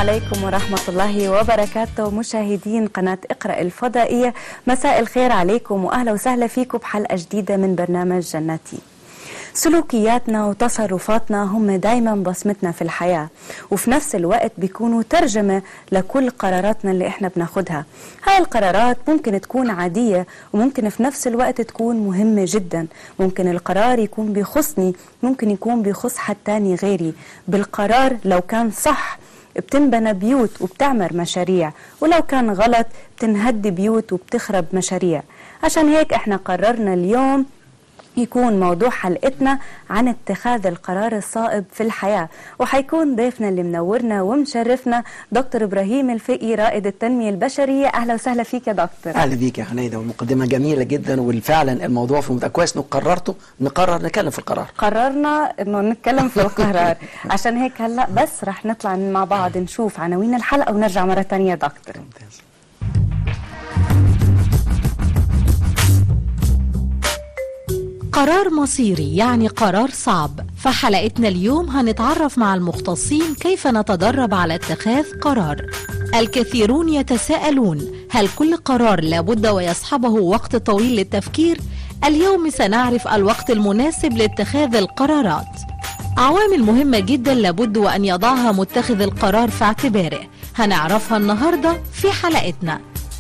عليكم ورحمة الله وبركاته مشاهدين قناة اقرأ الفضائية مساء الخير عليكم وأهلا وسهلا فيكم بحلقة جديدة من برنامج جناتي سلوكياتنا وتصرفاتنا هم دايما بصمتنا في الحياة وفي نفس الوقت بيكونوا ترجمة لكل قراراتنا اللي احنا بناخدها هاي القرارات ممكن تكون عادية وممكن في نفس الوقت تكون مهمة جدا ممكن القرار يكون بيخصني ممكن يكون بيخص حد تاني غيري بالقرار لو كان صح بتنبنى بيوت وبتعمر مشاريع ولو كان غلط بتنهد بيوت وبتخرب مشاريع عشان هيك احنا قررنا اليوم يكون موضوع حلقتنا عن اتخاذ القرار الصائب في الحياة وحيكون ضيفنا اللي منورنا ومشرفنا دكتور إبراهيم الفقي رائد التنمية البشرية أهلا وسهلا فيك يا دكتور اهلا بيك يا حنيده والمقدمه جميله جدا وفعلا الموضوع في منتهى كويس انه قررته نقرر نتكلم في القرار قررنا انه نتكلم في القرار عشان هيك هلا بس رح نطلع مع بعض نشوف عناوين الحلقة ونرجع مرة تانية يا دكتور ممتاز قرار مصيري يعني قرار صعب فحلقتنا اليوم هنتعرف مع المختصين كيف نتدرب على اتخاذ قرار الكثيرون يتساءلون هل كل قرار لابد ويصحبه وقت طويل للتفكير اليوم سنعرف الوقت المناسب لاتخاذ القرارات عوامل مهمة جدا لابد وأن يضعها متخذ القرار في اعتباره هنعرفها النهاردة في حلقتنا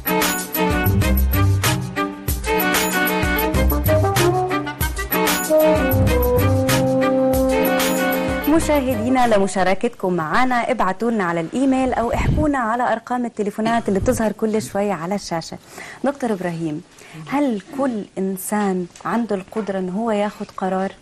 مشاهدينا لمشاركتكم معنا ابعتوا لنا على الايميل او احكونا على ارقام التليفونات اللي بتظهر كل شويه على الشاشه دكتور ابراهيم هل كل انسان عنده القدره ان هو ياخد قرار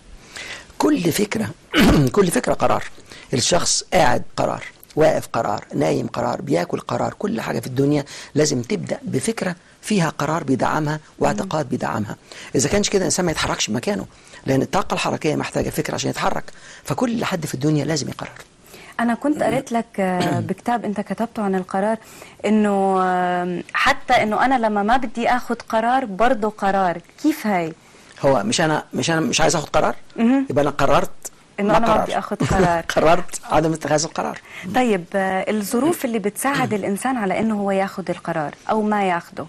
كل فكره كل فكره قرار الشخص قاعد قرار واقف قرار نايم قرار بياكل قرار كل حاجه في الدنيا لازم تبدا بفكره فيها قرار بيدعمها واعتقاد بيدعمها اذا كانش كده الانسان ما يتحركش من مكانه لان الطاقه الحركيه محتاجه فكره عشان يتحرك فكل حد في الدنيا لازم يقرر انا كنت قريت لك آه، بكتاب انت كتبته عن القرار انه آه، حتى انه انا لما ما بدي اخد قرار برضه قرار كيف هاي هو مش انا مش انا مش عايز اخد قرار مهم. يبقى انا قررت إنه أنا ما قررت. بدي آخد قرار. قررت عدم اتخاذ القرار طيب آه، الظروف اللي بتساعد الانسان على انه هو ياخد القرار او ما ياخده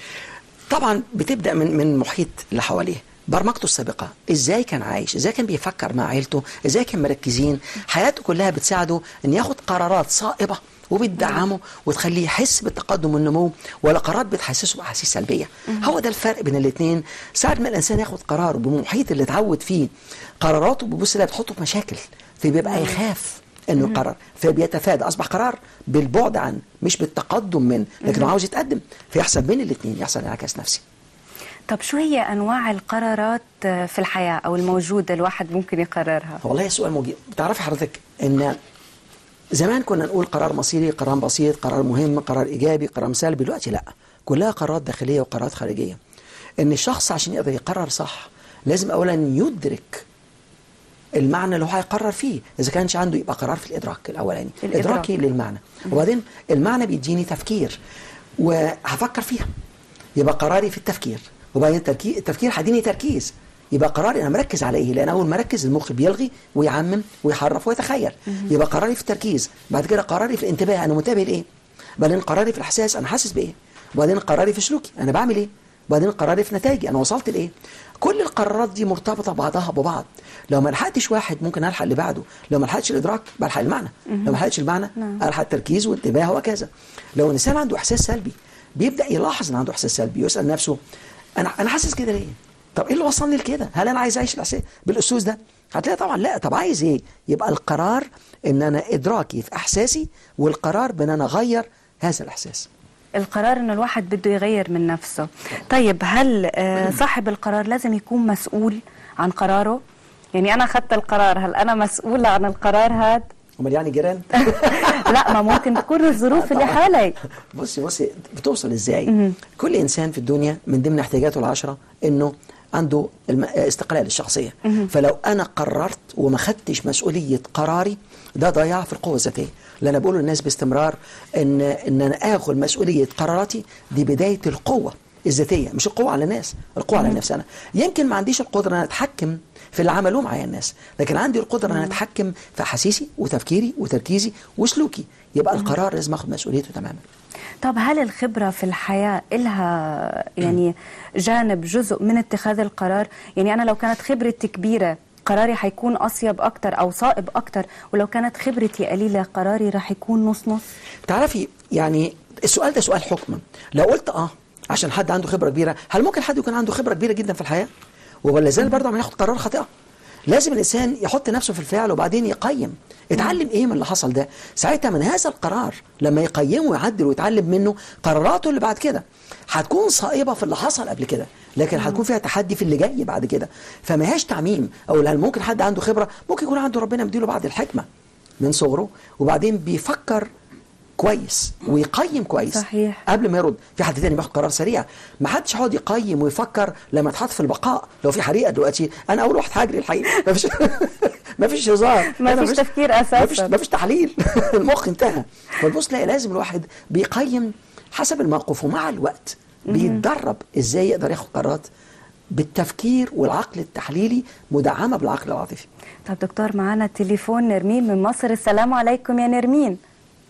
طبعا بتبدا من من المحيط اللي حواليه برمجته السابقه ازاي كان عايش ازاي كان بيفكر مع عيلته ازاي كان مركزين حياته كلها بتساعده ان ياخد قرارات صائبه وبتدعمه وتخليه يحس بالتقدم والنمو ولا قرارات بتحسسه باحاسيس سلبيه هو ده الفرق بين الاثنين ساعه ما الانسان ياخد قرار بمحيط اللي اتعود فيه قراراته بيبص لها بتحطه في مشاكل فبيبقى يخاف انه يقرر فبيتفادى اصبح قرار بالبعد عن مش بالتقدم من لكن هو عاوز يتقدم فيحصل بين الاثنين يحصل انعكاس نفسي طب شو هي انواع القرارات آه، في الحياه او الموجوده الواحد ممكن يقررها والله سؤال مجيب بتعرفي حضرتك ان زمان كنا نقول قرار مصيري قرار بسيط قرار مهم قرار ايجابي قرار سلبي دلوقتي لا كلها قرارات داخليه وقرارات خارجيه ان الشخص عشان يقدر يقرر صح لازم اولا يدرك المعنى اللي هو هيقرر فيه اذا كانش عنده يبقى قرار في الادراك الاولاني الإدراك. ادراكي للمعنى وبعدين المعنى بيديني تفكير وهفكر فيها يبقى قراري في التفكير وبعدين التركي- التفكير هيديني تركيز يبقى قراري انا مركز على ايه لان اول ما اركز المخ بيلغي ويعمم ويحرف ويتخيل يبقى قراري في التركيز بعد كده قراري في الانتباه انا منتبه لايه بعدين قراري في الاحساس انا حاسس بايه وبعدين قراري في سلوكي انا بعمل ايه وبعدين قراري في نتائجي انا وصلت لايه كل القرارات دي مرتبطه بعضها ببعض لو ما لحقتش واحد ممكن الحق اللي بعده لو ما لحقتش الادراك بلحق المعنى لو ما لحقتش المعنى الحق التركيز والانتباه وهكذا لو الانسان عنده احساس سلبي بيبدا يلاحظ ان عنده احساس سلبي يسال نفسه انا انا حاسس كده ليه طب ايه اللي وصلني لكده هل انا عايز اعيش الاحساس بالاسلوب ده هتلاقي طبعا لا طب عايز ايه يبقى القرار ان انا ادراكي في احساسي والقرار بان انا اغير هذا الاحساس القرار انه الواحد بده يغير من نفسه طيب هل آه، صاحب القرار لازم يكون مسؤول عن قراره يعني انا اخذت القرار هل انا مسؤوله عن القرار هذا امال يعني جيران لا ما ممكن تكون الظروف اللي حوالي بصي بصي بتوصل ازاي كل انسان في الدنيا من ضمن احتياجاته العشره انه عنده الم... استقلال الشخصيه فلو انا قررت وما خدتش مسؤوليه قراري ده ضياع في القوه الذاتيه اللي انا بقوله للناس باستمرار ان ان انا اخد مسؤوليه قراراتي دي بدايه القوه الذاتيه مش القوه على الناس القوه على نفسي انا يمكن ما عنديش القدره ان أنا اتحكم في اللي عملوه معايا الناس لكن عندي القدره ان أنا اتحكم في احاسيسي وتفكيري وتركيزي وسلوكي يبقى القرار لازم اخد مسؤوليته تماما طب هل الخبرة في الحياة إلها يعني جانب جزء من اتخاذ القرار يعني أنا لو كانت خبرتي كبيرة قراري حيكون أصيب أكتر أو صائب أكتر ولو كانت خبرتي قليلة قراري راح يكون نص نص تعرفي يعني السؤال ده سؤال حكم لو قلت اه عشان حد عنده خبره كبيره هل ممكن حد يكون عنده خبره كبيره جدا في الحياه ولا زال برضه عم ياخد قرار خاطئه لازم الانسان يحط نفسه في الفعل وبعدين يقيم اتعلم ايه من اللي حصل ده ساعتها من هذا القرار لما يقيمه ويعدل ويتعلم منه قراراته اللي بعد كده هتكون صائبه في اللي حصل قبل كده لكن هتكون فيها تحدي في اللي جاي بعد كده فما هياش تعميم او هل ممكن حد عنده خبره ممكن يكون عنده ربنا مديله بعض الحكمه من صغره وبعدين بيفكر كويس ويقيم كويس صحيح. قبل ما يرد في حد تاني بياخد قرار سريع ما حدش هيقعد يقيم ويفكر لما اتحط في البقاء لو في حريقه دلوقتي انا اول واحد هجري الحقيقه ما فيش ما فيش هزار ما أنا فيش تفكير أساساً. ما فيش ما فيش تحليل المخ انتهى فالبص لا لازم الواحد بيقيم حسب الموقف ومع الوقت بيتدرب ازاي يقدر ياخد قرارات بالتفكير والعقل التحليلي مدعمه بالعقل العاطفي طب دكتور معانا تليفون نرمين من مصر السلام عليكم يا نرمين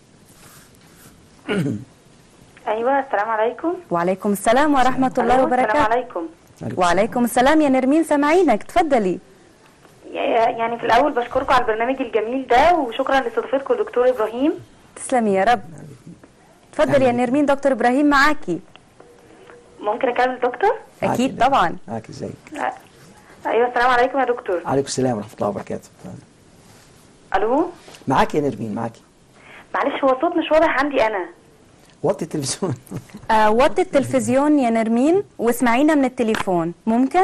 ايوه السلام عليكم وعليكم السلام ورحمة الله ألو، وبركاته السلام عليكم وعليكم السلام يا نرمين سامعينك تفضلي يعني في الاول بشكركم على البرنامج الجميل ده وشكرا لاستضافتكم دكتور ابراهيم تسلمي يا رب تفضلي يا نرمين دكتور إبراهيم معاكي ممكن اكلم الدكتور أكيد معاك- طبعا معاك ازاي آه، ايوه السلام عليكم يا دكتور عليكم السلام ورحمه الله وبركاته الو معاك يا نرمين معاك معلش هو الصوت مش واضح عندي انا وطي التلفزيون آه وطي التلفزيون يا نرمين واسمعينا من التليفون ممكن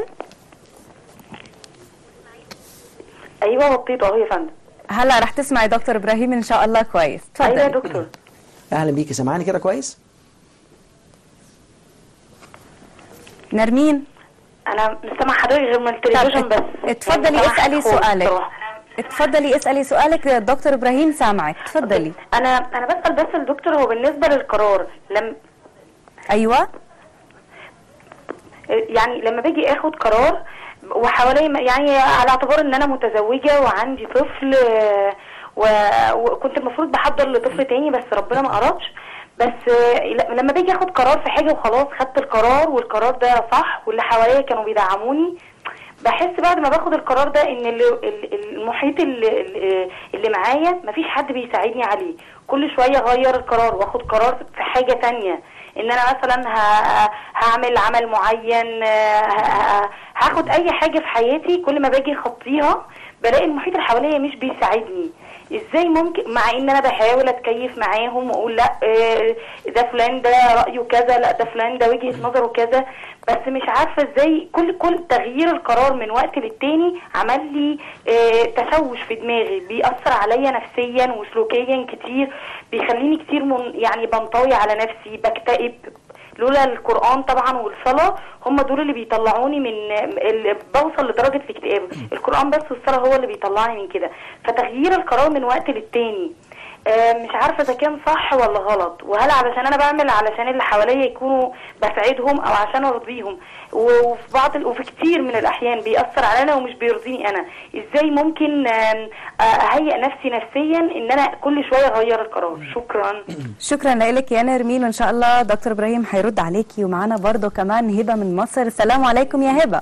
ايوه وطيته اهو يا فندم هلا رح تسمعي دكتور إبراهيم إن شاء الله كويس ايوه يا تفضلي دكتور اهلا بيكي سامعاني كده كويس نرمين انا مش سامع حضرتك غير من التلفزيون بس اتفضلي يعني مش اسألي سامعة خالص سؤالك بصراحة. اتفضلي اسألي سؤالك دكتور إبراهيم سامعك تفضلي انا انا بسال بس الدكتور هو بالنسبه للقرار لم أيوة يعني لما باجي اخد قرار وحوالي يعني على اعتبار ان انا متزوجه وعندي طفل آه، و- وكنت المفروض بحضر لطفل تاني بس ربنا ما ارادش بس آه، ل- لما باجي اخد قرار في حاجه وخلاص خدت القرار والقرار ده صح واللي حواليا كانوا بيدعموني بحس بعد ما باخد القرار ده ان اللي ال- المحيط اللي, اللي- اللي معايا مفيش حد بيساعدني عليه كل شويه اغير القرار واخد قرار في حاجه تانية ان انا مثلا ه- هعمل عمل معين ه- ه- هاخد اي حاجه في حياتي كل ما باجي اخطيها بلاقي المحيط اللي حواليا مش بيساعدني ازاي ممكن مع ان انا بحاول اتكيف معاهم واقول لا آه، ده فلان ده رايه كذا لا ده فلان ده وجهه نظره كذا بس مش عارفه ازاي كل كل تغيير القرار من وقت للتاني عمل لي آه، تشوش في دماغي بيأثر عليا نفسيا وسلوكيا كتير بيخليني كتير من يعني بنطوي على نفسي بكتئب لولا القرآن طبعا والصلاة هم دول اللي بيطلعوني من ال- بوصل لدرجة الاكتئاب القرآن بس والصلاة هو اللي بيطلعني من كده فتغيير القرار من وقت للتاني آه، مش عارفة إذا كان صح ولا غلط وهل علشان أنا بعمل علشان اللي حواليا يكونوا بساعدهم أو عشان أرضيهم و- وفي بعض ال- وفي كتير من الأحيان بيأثر علينا ومش بيرضيني أنا إزاي ممكن آم، آه، أهيئ نفسي نفسيا إن أنا كل شوية أغير القرار شكرا شكرا لك يا نرمين وإن شاء الله دكتور إبراهيم هيرد عليكي ومعانا برضه كمان هبة من مصر السلام عليكم يا هبة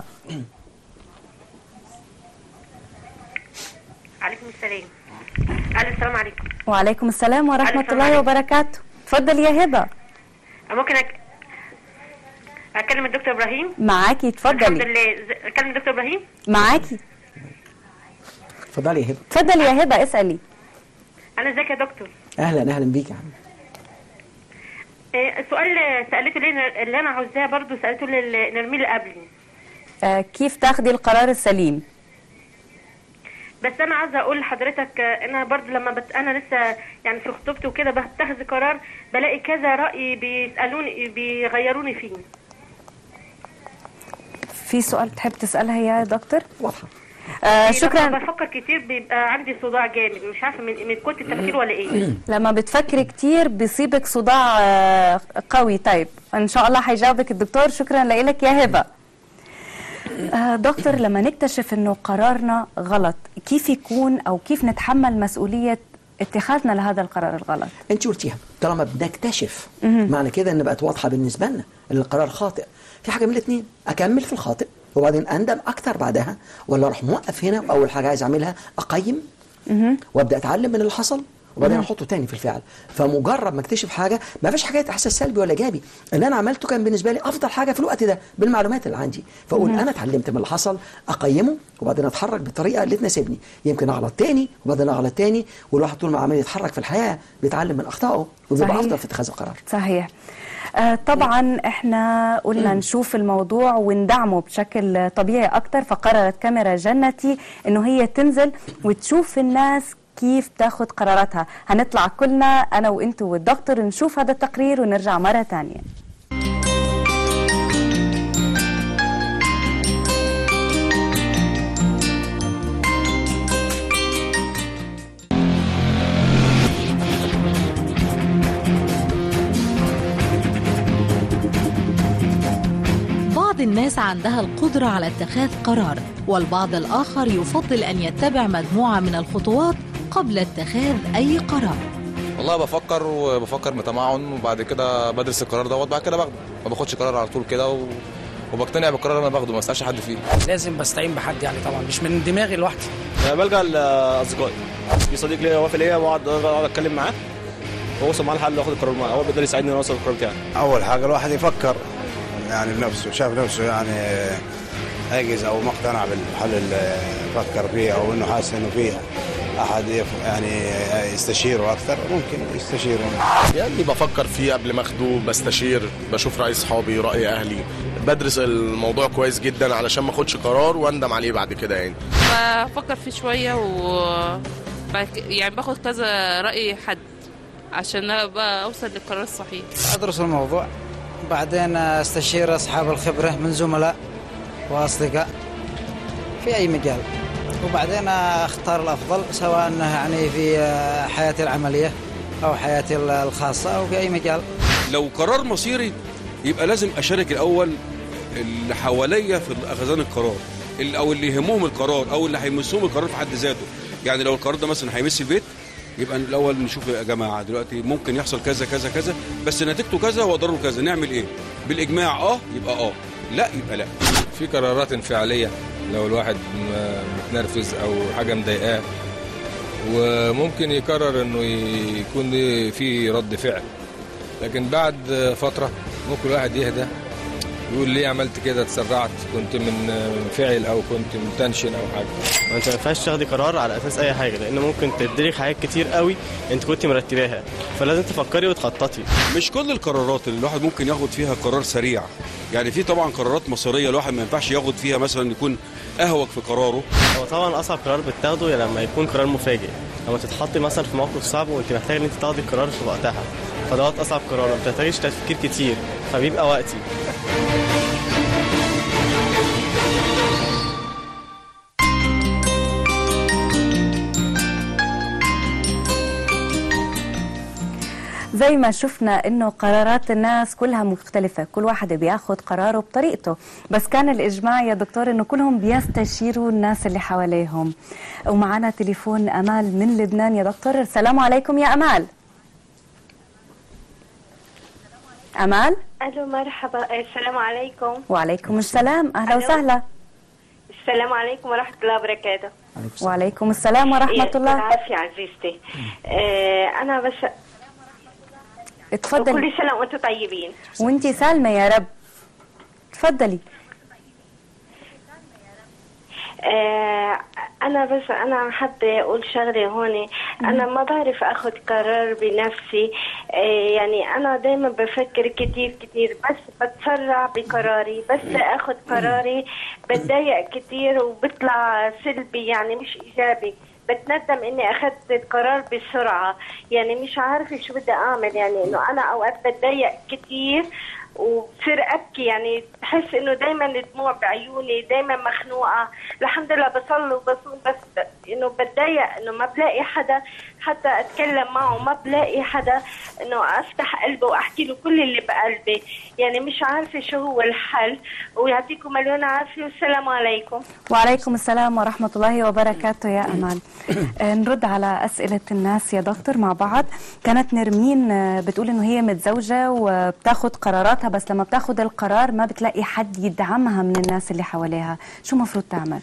عليكم السلام الو السلام عليكم وعليكم السلام ورحمة السلام الله عليكم. وبركاته تفضل يا هبة ممكن أك... اكلم الدكتور ابراهيم معاكي الحمد تفضلي لله ز- اكلم الدكتور ابراهيم معاكي اتفضلي يا هبه تفضلي يا هبة اسألي انا ازيك يا دكتور اهلا اهلا بيك يا عم آه، السؤال اللي سالته لي اللي انا عاوزاه برضو سالته لنرمين اللي قبلي آه كيف تاخدي القرار السليم بس انا عاوزه اقول لحضرتك آه، انا برضو لما بت... انا لسه يعني في خطوبتي وكده بتخذ قرار بلاقي كذا راي بيسالوني بيغيروني فيه في سؤال بتحب تسألها يا دكتور واضحه آه لما شكرا بفكر كتير بيبقى عندي صداع جامد مش عارفه من من كنت التفكير ولا ايه لما بتفكري كتير بيصيبك صداع آه، قوي طيب ان شاء الله هيجاوبك الدكتور شكرا لك يا هبه آه، دكتور لما نكتشف انه قرارنا غلط كيف يكون او كيف نتحمل مسؤوليه اتخاذنا لهذا القرار الغلط انت قلتيها طالما بنكتشف معنى كده ان بقت واضحه بالنسبه لنا ان القرار خاطئ في حاجه من الاثنين اكمل في الخاطئ وبعدين اندم اكتر بعدها ولا اروح موقف هنا واول حاجه عايز اعملها اقيم وابدا اتعلم من اللي حصل وبعدين احطه تاني في الفعل فمجرد ما اكتشف حاجه ما فيش حاجه احساس سلبي ولا ايجابي اللي انا عملته كان بالنسبه لي افضل حاجه في الوقت ده بالمعلومات اللي عندي فاقول انا اتعلمت من اللي حصل اقيمه وبعدين اتحرك بالطريقه اللي تناسبني يمكن اغلط تاني وبعدين اغلط تاني والواحد طول ما عمال يتحرك في الحياه بيتعلم من اخطائه وبيبقى صحيح. افضل في اتخاذ القرار صحيح آه، طبعا احنا قلنا نشوف الموضوع وندعمه بشكل طبيعي اكتر فقررت كاميرا جنتي انه هي تنزل وتشوف الناس كيف تاخد قراراتها هنطلع كلنا انا وانتو والدكتور نشوف هذا التقرير ونرجع مرة تانية بعض الناس عندها القدرة على اتخاذ قرار والبعض الآخر يفضل أن يتبع مجموعة من الخطوات قبل اتخاذ أي قرار والله بفكر وبفكر بتمعن وبعد كده بدرس القرار دوت بعد كده باخده ما باخدش قرار على طول كده و... وبقتنع بالقرار اللي انا باخده ما اسالش حد فيه لازم بستعين بحد يعني طبعا مش من دماغي لوحدي أنا بلجأ لاصدقائي في صديق ليا وافق ليا واقعد اقعد اتكلم معاه واوصل معاه الحل واخد القرار معاه هو بيقدر يساعدني ان أنا اوصل القرار بتاعي اول حاجه الواحد يفكر يعني بنفسه شاف نفسه يعني عجز او ما اقتنع بالحل اللي فكر فيه او انه حاسس انه فيه احد يف- يعني يستشيره اكثر ممكن يستشيره يعني بفكر فيه قبل ما اخده بستشير بشوف راي اصحابي راي اهلي بدرس الموضوع كويس جدا علشان ما اخدش قرار واندم عليه بعد كده يعني بفكر فيه شوية و بعد ك- يعني باخد كذا رأي حد عشان ابقى اوصل للقرار الصحيح ادرس الموضوع بعدين استشير اصحاب الخبره من زملاء واصدقاء في اي مجال وبعدين اختار الافضل سواء انه يعني في حياتي العمليه او حياتي الخاصه او في اي مجال لو قرار مصيري يبقى لازم اشارك الاول اللي حواليا في اخذان القرار اللي- او اللي يهمهم القرار او اللي هيمسهم القرار في حد ذاته يعني لو القرار ده مثلا هيمس البيت يبقى الاول نشوف يا جماعه دلوقتي ممكن يحصل كذا كذا كذا بس نتيجته كذا واضراره كذا نعمل ايه بالاجماع اه يبقى اه لا يبقى لا في قرارات انفعاليه لو الواحد م- متنرفز او حاجه مضايقاه وممكن يقرر انه يكون ليه في رد فعل لكن بعد فتره ممكن الواحد يهدى يقول ليه عملت كده اتسرعت كنت من منفعل او كنت متنشن او حاجه ما انت ما ينفعش تاخدي قرار على اساس اي حاجه لان ممكن تدرك حاجات كتير قوي انت كنت مرتباها فلازم تفكري وتخططي مش كل القرارات اللي الواحد ممكن ياخد فيها قرار سريع يعني في طبعا قرارات مصيريه الواحد ما ينفعش ياخد فيها مثلا يكون اهوج في قراره هو طبعا اصعب قرار بتاخده لما يكون قرار مفاجئ لما تتحطي مثلا في موقف صعب وانت محتاجه ان انت تاخدي القرار في وقتها فدوت اصعب قرار ما بتحتاجيش تفكير كتير فبيبقى وقتي زي ما شفنا انه قرارات الناس كلها مختلفة كل واحد بياخد قراره بطريقته بس كان الاجماع يا دكتور انه كلهم بيستشيروا الناس اللي حواليهم ومعنا تليفون امال من لبنان يا دكتور السلام عليكم يا امال امال الو مرحبا السلام عليكم وعليكم السلام اهلا ألو. وسهلا السلام عليكم ورحمه الله وبركاته وعليكم السلام ورحمة يعطيك الله العافيه عزيزتي آه انا بس اتفضلي كل سنه وانتم طيبين وانتي سالمة يا رب تفضلي آه انا بس انا حابه اقول شغله هون انا ما بعرف اخذ قرار بنفسي آه يعني انا دائما بفكر كتير كتير بس بتسرع بقراري بس اخذ قراري بتضايق كتير وبطلع سلبي يعني مش ايجابي بتندم اني اخذت القرار بسرعه يعني مش عارفه شو بدي اعمل يعني انه انا اوقات بتضايق كتير وبصير ابكي يعني بحس انه دايما دموع بعيوني دايما مخنوقه الحمد لله بصلي وبصوم بس انه بتضايق انه ما بلاقي حدا حتى اتكلم معه ما بلاقي حدا انه افتح قلبي واحكي له كل اللي بقلبي يعني مش عارفه شو هو الحل ويعطيكم مليون عافيه والسلام عليكم وعليكم السلام ورحمة الله وبركاته يا أمال آه، نرد على أسئلة الناس يا دكتور مع بعض كانت نرمين آه، بتقول إنه هي متزوجة وبتاخد قراراتها بس لما بتاخد القرار ما بتلاقي حد يدعمها من الناس اللي حواليها شو مفروض تعمل؟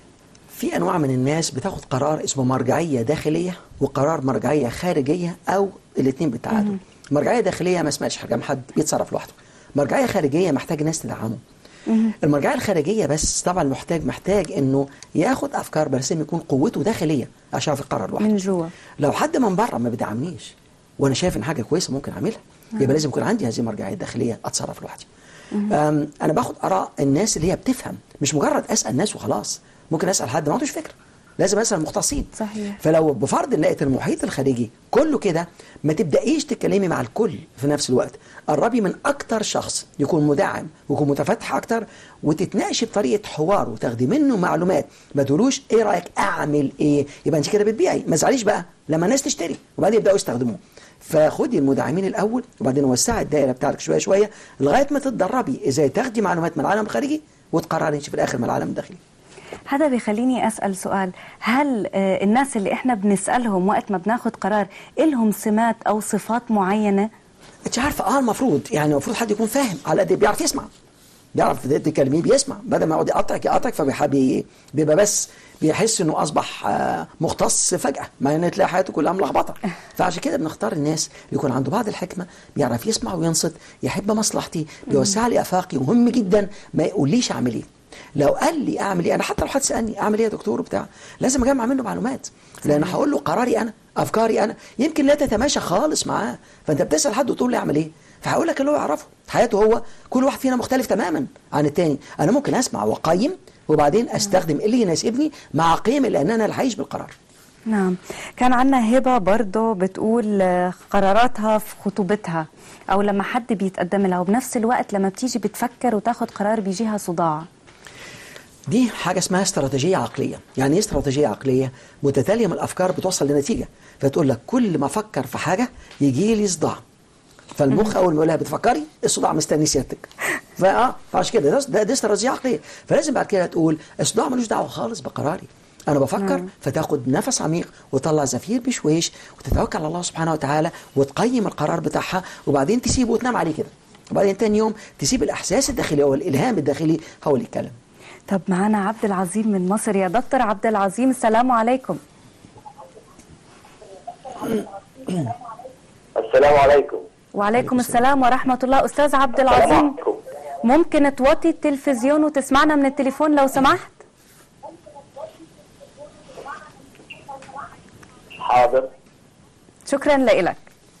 في انواع من الناس بتاخد قرار اسمه مرجعيه داخليه وقرار مرجعيه خارجيه او الاثنين بالتعادل مرجعيه داخليه ما اسمهاش حاجه حد بيتصرف لوحده مرجعيه خارجيه محتاج ناس تدعمه المرجعيه الخارجيه بس طبعا محتاج محتاج انه ياخد افكار بس لازم يكون قوته داخليه عشان يعرف يقرر لوحده من جوا لو حد من بره ما بيدعمنيش وانا شايف ان حاجه كويسه ممكن اعملها نعم. يبقى لازم يكون عندي هذه المرجعيه الداخليه اتصرف لوحدي أم، انا باخد اراء الناس اللي هي بتفهم مش مجرد اسال ناس وخلاص ممكن اسال حد ما عندوش فكره لازم اسال مختصين صحيح فلو بفرض ان لقيت المحيط الخارجي كله كده ما تبدايش تتكلمي مع الكل في نفس الوقت قربي من اكتر شخص يكون مدعم ويكون متفتح اكتر وتتناقشي بطريقه حوار وتاخدي منه معلومات ما تقولوش ايه رايك اعمل ايه يبقى انت كده بتبيعي ما تزعليش بقى لما الناس تشتري وبعدين يبداوا يستخدموه فخدي المدعمين الاول وبعدين وسعي الدائره بتاعتك شويه شويه لغايه ما تتدربي ازاي تاخدي معلومات من العالم الخارجي وتقرري انت في الاخر من العالم الداخلي هذا بيخليني أسأل سؤال هل آه، الناس اللي إحنا بنسألهم وقت ما بناخد قرار إلهم سمات أو صفات معينة انت عارفه اه المفروض يعني المفروض حد يكون فاهم على قد بيعرف يسمع بيعرف تكلميه بيسمع بدل ما يقعد يقطعك يقطعك فبيبقى بيبقى بس بيحس انه اصبح آه، مختص فجاه مع ان تلاقي حياته كلها ملخبطه فعشان كده بنختار الناس اللي يكون عنده بعض الحكمه بيعرف يسمع وينصت يحب مصلحتي بيوسع لي افاقي مهم جدا ما يقوليش اعمل ايه لو قال لي اعمل ايه انا حتى لو حد سالني اعمل ايه يا دكتور وبتاع لازم اجمع منه معلومات لان هقول له قراري انا افكاري انا يمكن لا تتماشى خالص معاه فانت بتسال حد وتقول لي اعمل ايه فهقول لك اللي هو يعرفه حياته هو كل واحد فينا مختلف تماما عن التاني انا ممكن اسمع واقيم وبعدين استخدم اللي يناسبني مع قيمي لان انا اللي هعيش بالقرار نعم كان عنا هبة برضه بتقول آه، قراراتها في خطوبتها أو لما حد بيتقدم لها وبنفس الوقت لما بتيجي بتفكر وتاخد قرار بيجيها صداع دي حاجه اسمها استراتيجيه عقليه يعني ايه استراتيجيه عقليه متتاليه من الافكار بتوصل لنتيجه فتقول لك كل ما افكر في حاجه يجي لي صداع فالمخ اول ما يقول لها بتفكري الصداع مستني سيادتك فاه فعشان كده ده, ده, ده استراتيجيه عقليه فلازم بعد كده تقول الصداع ملوش دعوه خالص بقراري انا بفكر نعم. فتاخد نفس عميق وتطلع زفير بشويش وتتوكل على الله سبحانه وتعالى وتقيم القرار بتاعها وبعدين تسيبه وتنام عليه كده وبعدين تاني يوم تسيب الاحساس الداخلي او الالهام الداخلي هو اللي يتكلم طب معنا عبد العظيم من مصر يا دكتور عبد العظيم السلام عليكم السلام عليكم وعليكم السلام ورحمة الله أستاذ عبد العظيم ممكن توطي التلفزيون وتسمعنا من التليفون لو سمحت حاضر شكرا لك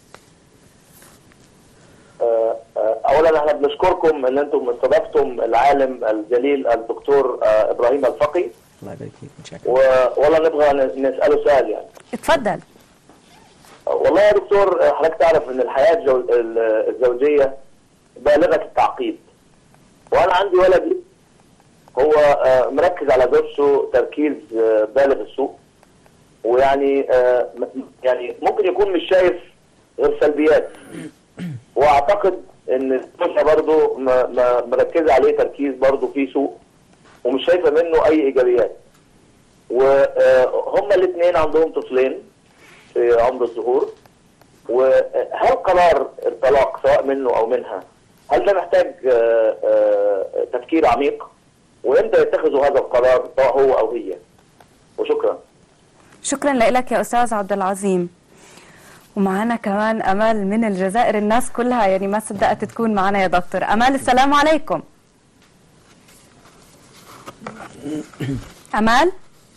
آه، آه، اولا احنا بنشكركم ان انتم استضفتم العالم الجليل الدكتور آه، ابراهيم الفقي الله يبارك فيك متشكر و- والله نبغى ن- نساله سؤال يعني اتفضل آه، والله يا دكتور آه، حضرتك تعرف ان الحياه الجو- ال- الزوجيه بالغه التعقيد وانا عندي ولدي هو آه، مركز على زوجته تركيز آه، بالغ السوء ويعني آه، م- يعني ممكن يكون مش شايف غير سلبيات واعتقد ان الزوجه برضه م- م- مركزه عليه تركيز برضه فيه سوء ومش شايفه منه اي ايجابيات وهم الاثنين عندهم طفلين في عمر الظهور وهل قرار الطلاق سواء منه او منها هل ده محتاج آه، آه، تفكير عميق وامتى يتخذوا هذا القرار سواء هو او هي وشكرا شكرا لك يا أستاذ عبد العظيم ومعنا كمان أمال من الجزائر الناس كلها يعني ما صدقت تكون معنا يا دكتور أمال السلام عليكم أمال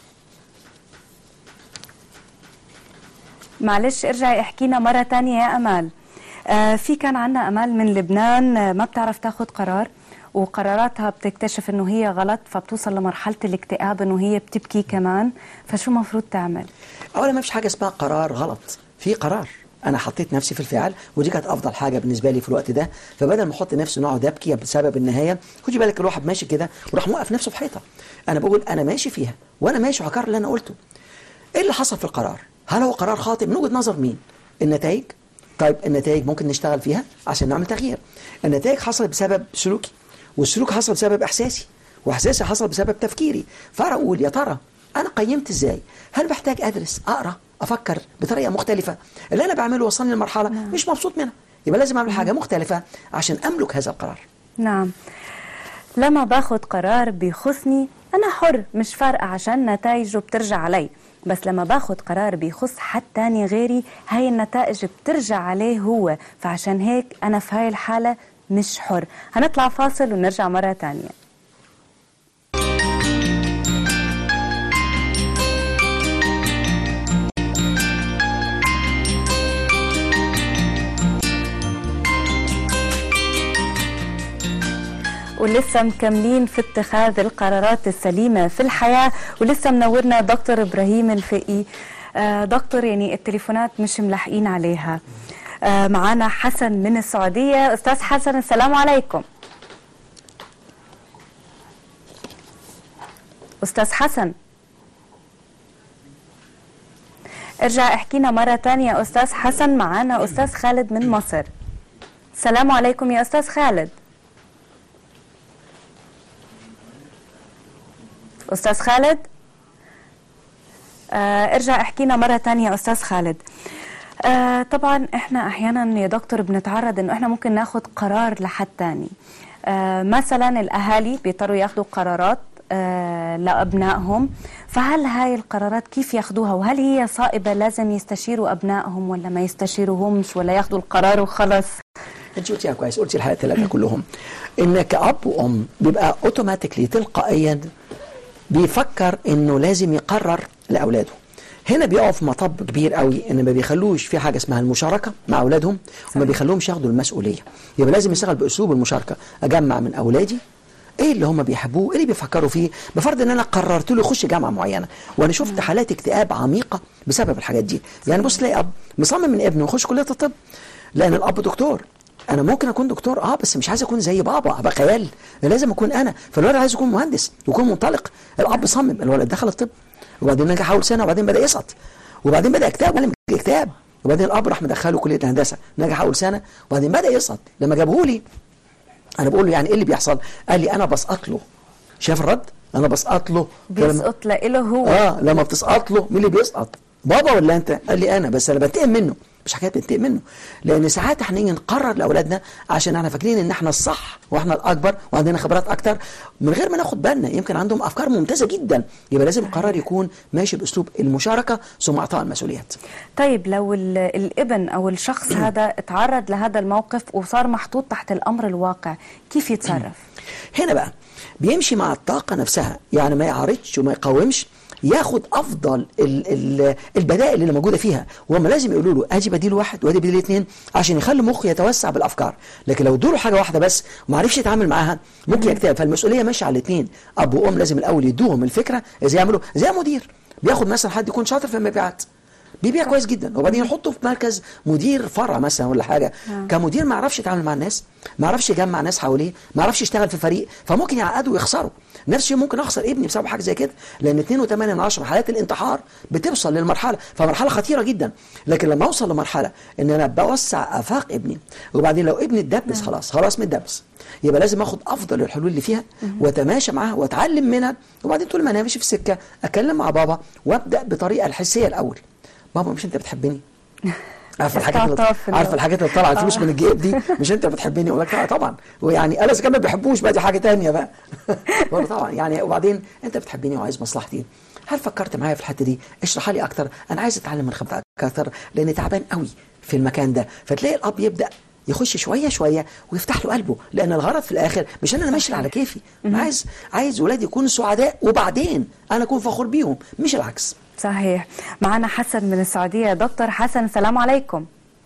معلش ارجعي احكينا مرة تانية يا أمال آه في كان عنا أمال من لبنان آه ما بتعرف تاخد قرار وقراراتها بتكتشف انه هي غلط فبتوصل لمرحلة الاكتئاب انه هي بتبكي كمان فشو مفروض تعمل اولا ما فيش حاجه اسمها قرار غلط في قرار انا حطيت نفسي في الفعل ودي كانت افضل حاجه بالنسبه لي في الوقت ده فبدل ما احط نفسي نقعد ابكي بسبب النهايه خدي بالك الواحد ماشي كده وراح موقف نفسه في حيطه انا بقول انا ماشي فيها وانا ماشي وهكرر اللي انا قلته ايه اللي حصل في القرار هل هو قرار خاطئ من وجهه نظر مين النتائج طيب النتائج ممكن نشتغل فيها عشان نعمل تغيير النتائج حصلت بسبب سلوكي والسلوك حصل بسبب احساسي واحساسي حصل بسبب تفكيري فانا اقول يا ترى انا قيمت ازاي هل بحتاج ادرس اقرا افكر بطريقه مختلفه اللي انا بعمله وصلني لمرحله مش مبسوط منها يبقى لازم اعمل حاجه مختلفه عشان املك هذا القرار نعم لما باخد قرار بيخصني أنا حر مش فارقة عشان نتائجه بترجع علي بس لما باخد قرار بيخص حد تاني غيري هاي النتائج بترجع عليه هو فعشان هيك أنا في هاي الحالة مش حر هنطلع فاصل ونرجع مرة تانية ولسه مكملين في اتخاذ القرارات السليمة في الحياة ولسه منورنا دكتور إبراهيم الفقي آه دكتور يعني التليفونات مش ملاحقين عليها آه معانا حسن من السعودية أستاذ حسن السلام عليكم أستاذ حسن ارجع احكينا مرة تانية أستاذ حسن معانا أستاذ خالد من مصر السلام عليكم يا أستاذ خالد أستاذ خالد آه ارجع احكينا مرة تانية أستاذ خالد آه طبعا احنا احيانا يا دكتور بنتعرض انه احنا ممكن ناخد قرار لحد تاني آه مثلا الاهالي بيضطروا ياخدوا قرارات آه لابنائهم فهل هاي القرارات كيف ياخدوها وهل هي صائبة لازم يستشيروا ابنائهم ولا ما يستشيروهمش ولا ياخدوا القرار وخلص انت قلتيها كويس قلتي الحلقه الثلاثه كلهم ان كاب وام بيبقى اوتوماتيكلي تلقائيا بيفكر انه لازم يقرر لاولاده هنا بيقعوا في مطب كبير قوي ان ما بيخلوش في حاجه اسمها المشاركه مع اولادهم وما بيخلوهمش ياخدوا المسؤوليه يبقى لازم يشتغل باسلوب المشاركه اجمع من اولادي ايه اللي هم بيحبوه ايه اللي بيفكروا فيه بفرض ان انا قررت له يخش جامعه معينه وانا شفت حالات اكتئاب عميقه بسبب الحاجات دي يعني بص تلاقي اب مصمم من ابنه يخش كليه الطب لان الاب دكتور انا ممكن اكون دكتور اه بس مش عايز اكون زي بابا ابقى خيال لازم اكون انا فالولد عايز يكون مهندس ويكون منطلق الاب صمم الولد دخل الطب وبعدين نجح اول سنه وبعدين بدا يسقط وبعدين بدا يكتئب علم اكتئاب وبعدين الاب راح مدخله كليه الهندسه نجح اول سنه وبعدين بدا يسقط لما جابوه لي انا بقول له يعني ايه اللي بيحصل قال لي انا بسقط له شاف الرد انا بسقط له بيسقط له هو اه لما بتسقط له مين اللي بيسقط بابا ولا انت قال لي انا بس انا بنتقم منه مش حكايه بنتقم منه لان ساعات احنا نيجي نقرر لاولادنا عشان احنا فاكرين ان احنا الصح واحنا الاكبر وعندنا خبرات اكتر من غير ما ناخد بالنا يمكن عندهم افكار ممتازه جدا يبقى لازم القرار يكون ماشي باسلوب المشاركه ثم اعطاء المسؤوليات طيب لو الابن او الشخص هذا اتعرض لهذا الموقف وصار محطوط تحت الامر الواقع كيف يتصرف هنا بقى بيمشي مع الطاقه نفسها يعني ما يعارضش وما يقاومش ياخد افضل ال ال البدائل اللي موجوده فيها وهم لازم يقولوا له ادي بديل واحد وادي بديل اثنين عشان يخلي مخه يتوسع بالافكار لكن لو ادوا له حاجه واحده بس وما عرفش يتعامل معاها ممكن يكتئب فالمسؤوليه ماشيه على الاثنين اب وام لازم الاول يدوهم الفكره ازاي يعملوا زي مدير بياخد مثلا حد يكون شاطر في المبيعات بيبيع كويس جدا وبعدين يحطه في مركز مدير فرع مثلا ولا حاجه آه. كمدير ما يعرفش يتعامل مع الناس ما يعرفش يجمع ناس حواليه ما يعرفش يشتغل في فريق فممكن يعقده ويخسره نفس الشيء ممكن اخسر ابني بسبب حاجه زي كده لان 2.8 من 10 حالات الانتحار بتوصل للمرحله فمرحله خطيره جدا لكن لما اوصل لمرحله ان انا بوسع افاق ابني وبعدين لو ابني اتدبس خلاص خلاص متدبس يبقى لازم اخد افضل الحلول اللي فيها واتماشى معاها واتعلم منها وبعدين طول ما انا ماشي في السكه اتكلم مع بابا وابدا بطريقه الحسيه الاول بابا مش انت بتحبني عارفه الحاجات اللي استعطاف اللي عارفه هو. الحاجات اللي طلعت آه. فلوس من الجيب دي مش انت بتحبني اقول لك لا طبعا ويعني انا اذا كان ما بيحبوش بقى دي حاجه تانية بقى بقول له طبعا يعني وبعدين انت بتحبني وعايز مصلحتي هل فكرت معايا في الحته دي اشرحها لي اكتر انا عايز اتعلم من خبرتك اكتر لاني تعبان قوي في المكان ده فتلاقي الاب يبدا يخش شويه شويه ويفتح له قلبه لان الغرض في الاخر مش ان انا ماشي على كيفي انا عايز عايز ولادي يكونوا سعداء وبعدين انا اكون فخور بيهم مش العكس صحيح معنا حسن من السعودية دكتور حسن السلام عليكم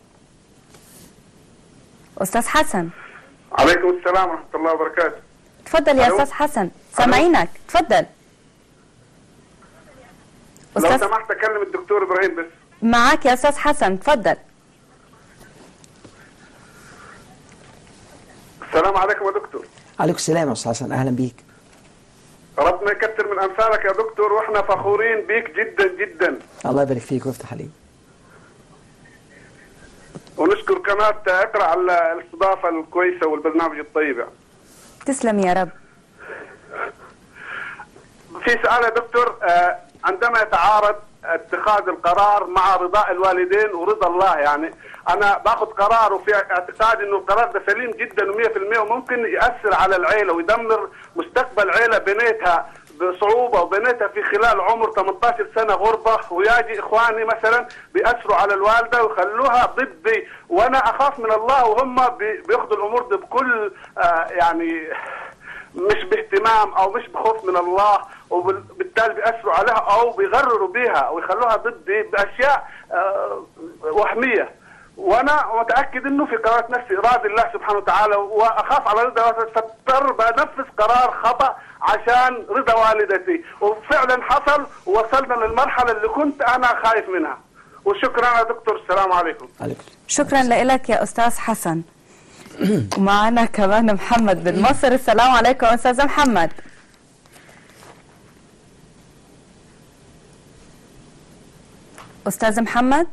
أستاذ حسن عليكم السلام ورحمة الله وبركاته تفضل يا ألو. أستاذ حسن سامعينك تفضل لو أستاذ سمحت أكلم الدكتور إبراهيم بس معاك يا أستاذ حسن تفضل السلام عليكم يا دكتور عليكم السلام يا استاذ حسن اهلا بيك ربنا يكثر من امثالك يا دكتور واحنا فخورين بيك جدا جدا الله يبارك فيك ويفتح عليك ونشكر قناه اقرا على الاستضافه الكويسه والبرنامج الطيب يعني. تسلم يا رب في سؤال يا دكتور آه، عندما يتعارض اتخاذ القرار مع رضاء الوالدين ورضا الله يعني انا باخذ قرار وفي اعتقاد انه القرار ده سليم جدا و100% وممكن ياثر على العيله ويدمر مستقبل عيله بنيتها بصعوبه وبنيتها في خلال عمر 18 سنه غربه ويجي اخواني مثلا بياثروا على الوالده ويخلوها ضدي وانا اخاف من الله وهم بي- بياخذوا الامور دي بكل آه يعني مش باهتمام او مش بخوف من الله وبالتالي بيأثروا عليها او بيغرروا بيها ويخلوها ضدي باشياء آه، وهميه وانا متاكد انه في قرارات نفسي اراد الله سبحانه وتعالى واخاف على رضا والدتي فاضطر بنفذ قرار خطا عشان رضا والدتي وفعلا حصل ووصلنا للمرحله اللي كنت انا خايف منها وشكرا يا دكتور السلام عليكم شكرا لك يا أستاذ حسن ومعنا كمان محمد من مصر السلام عليكم أستاذ محمد أستاذ محمد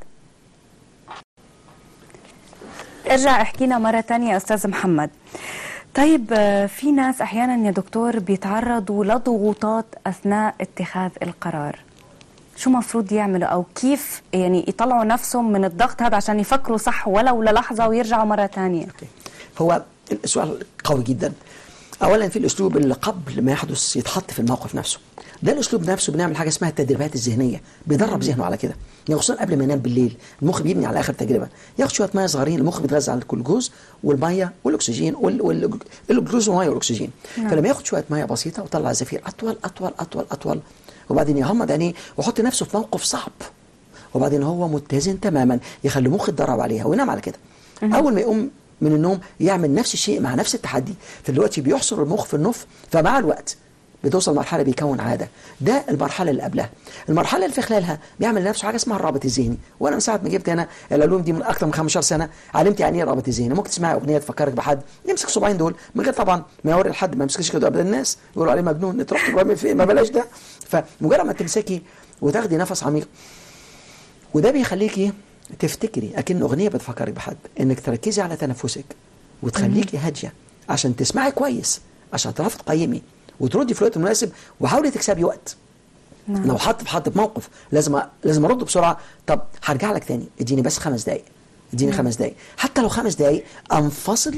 ارجع احكينا مرة تانية يا أستاذ محمد طيب آه، في ناس أحيانا يا دكتور بيتعرضوا لضغوطات أثناء اتخاذ القرار شو مفروض يعملوا أو كيف يعني يطلعوا نفسهم من الضغط هذا عشان يفكروا صح ولو للحظة ويرجعوا مرة تانية هو السؤال قوي جدا اولا في الاسلوب اللي قبل ما يحدث يتحط في الموقف نفسه ده الاسلوب نفسه بنعمل حاجه اسمها التدريبات الذهنيه بيدرب ذهنه على كده يعني خصوصا قبل ما ينام بالليل المخ بيبني على اخر تجربه ياخد شويه ميه صغيرين المخ بيتغذى على الجلوكوز والميه والاكسجين وال- وال- الجلوكوز والميه والاكسجين نعم. فلما ياخد شويه ميه بسيطه وطلع زفير اطول اطول اطول اطول وبعدين يغمض عينيه ويحط نفسه في موقف صعب وبعدين هو متزن تماما يخلي مخه يتدرب عليها وينام على كده مهم. اول ما يقوم من النوم يعمل نفس الشيء مع نفس التحدي فدلوقتي بيحصر المخ في النف فمع الوقت بتوصل مرحله بيكون عاده ده المرحله اللي قبلها المرحله اللي في خلالها بيعمل لنفسه حاجه اسمها الرابط الذهني وانا من ساعه ما جبت انا العلوم دي من اكثر من 15 سنه علمت يعني ايه الرابط الذهني ممكن تسمعي اغنيه تفكرك بحد يمسك صباعين دول من غير طبعا ما يوري لحد ما يمسكش كده ابدا الناس يقولوا عليه مجنون انت رحت بعمل في إيه؟ ما بلاش ده فمجرد ما تمسكي وتاخدي نفس عميق وده بيخليكي تفتكري اكن اغنيه بتفكرك بحد انك تركزي على تنفسك وتخليكي هاديه عشان تسمعي كويس عشان تعرفي تقيمي وتردي في الوقت المناسب وحاولي تكسبي وقت نعم. لو حط في حد في موقف لازم أ- لازم ارد بسرعه طب هرجع لك تاني اديني بس خمس دقائق اديني نعم. خمس دقائق حتى لو خمس دقائق انفصل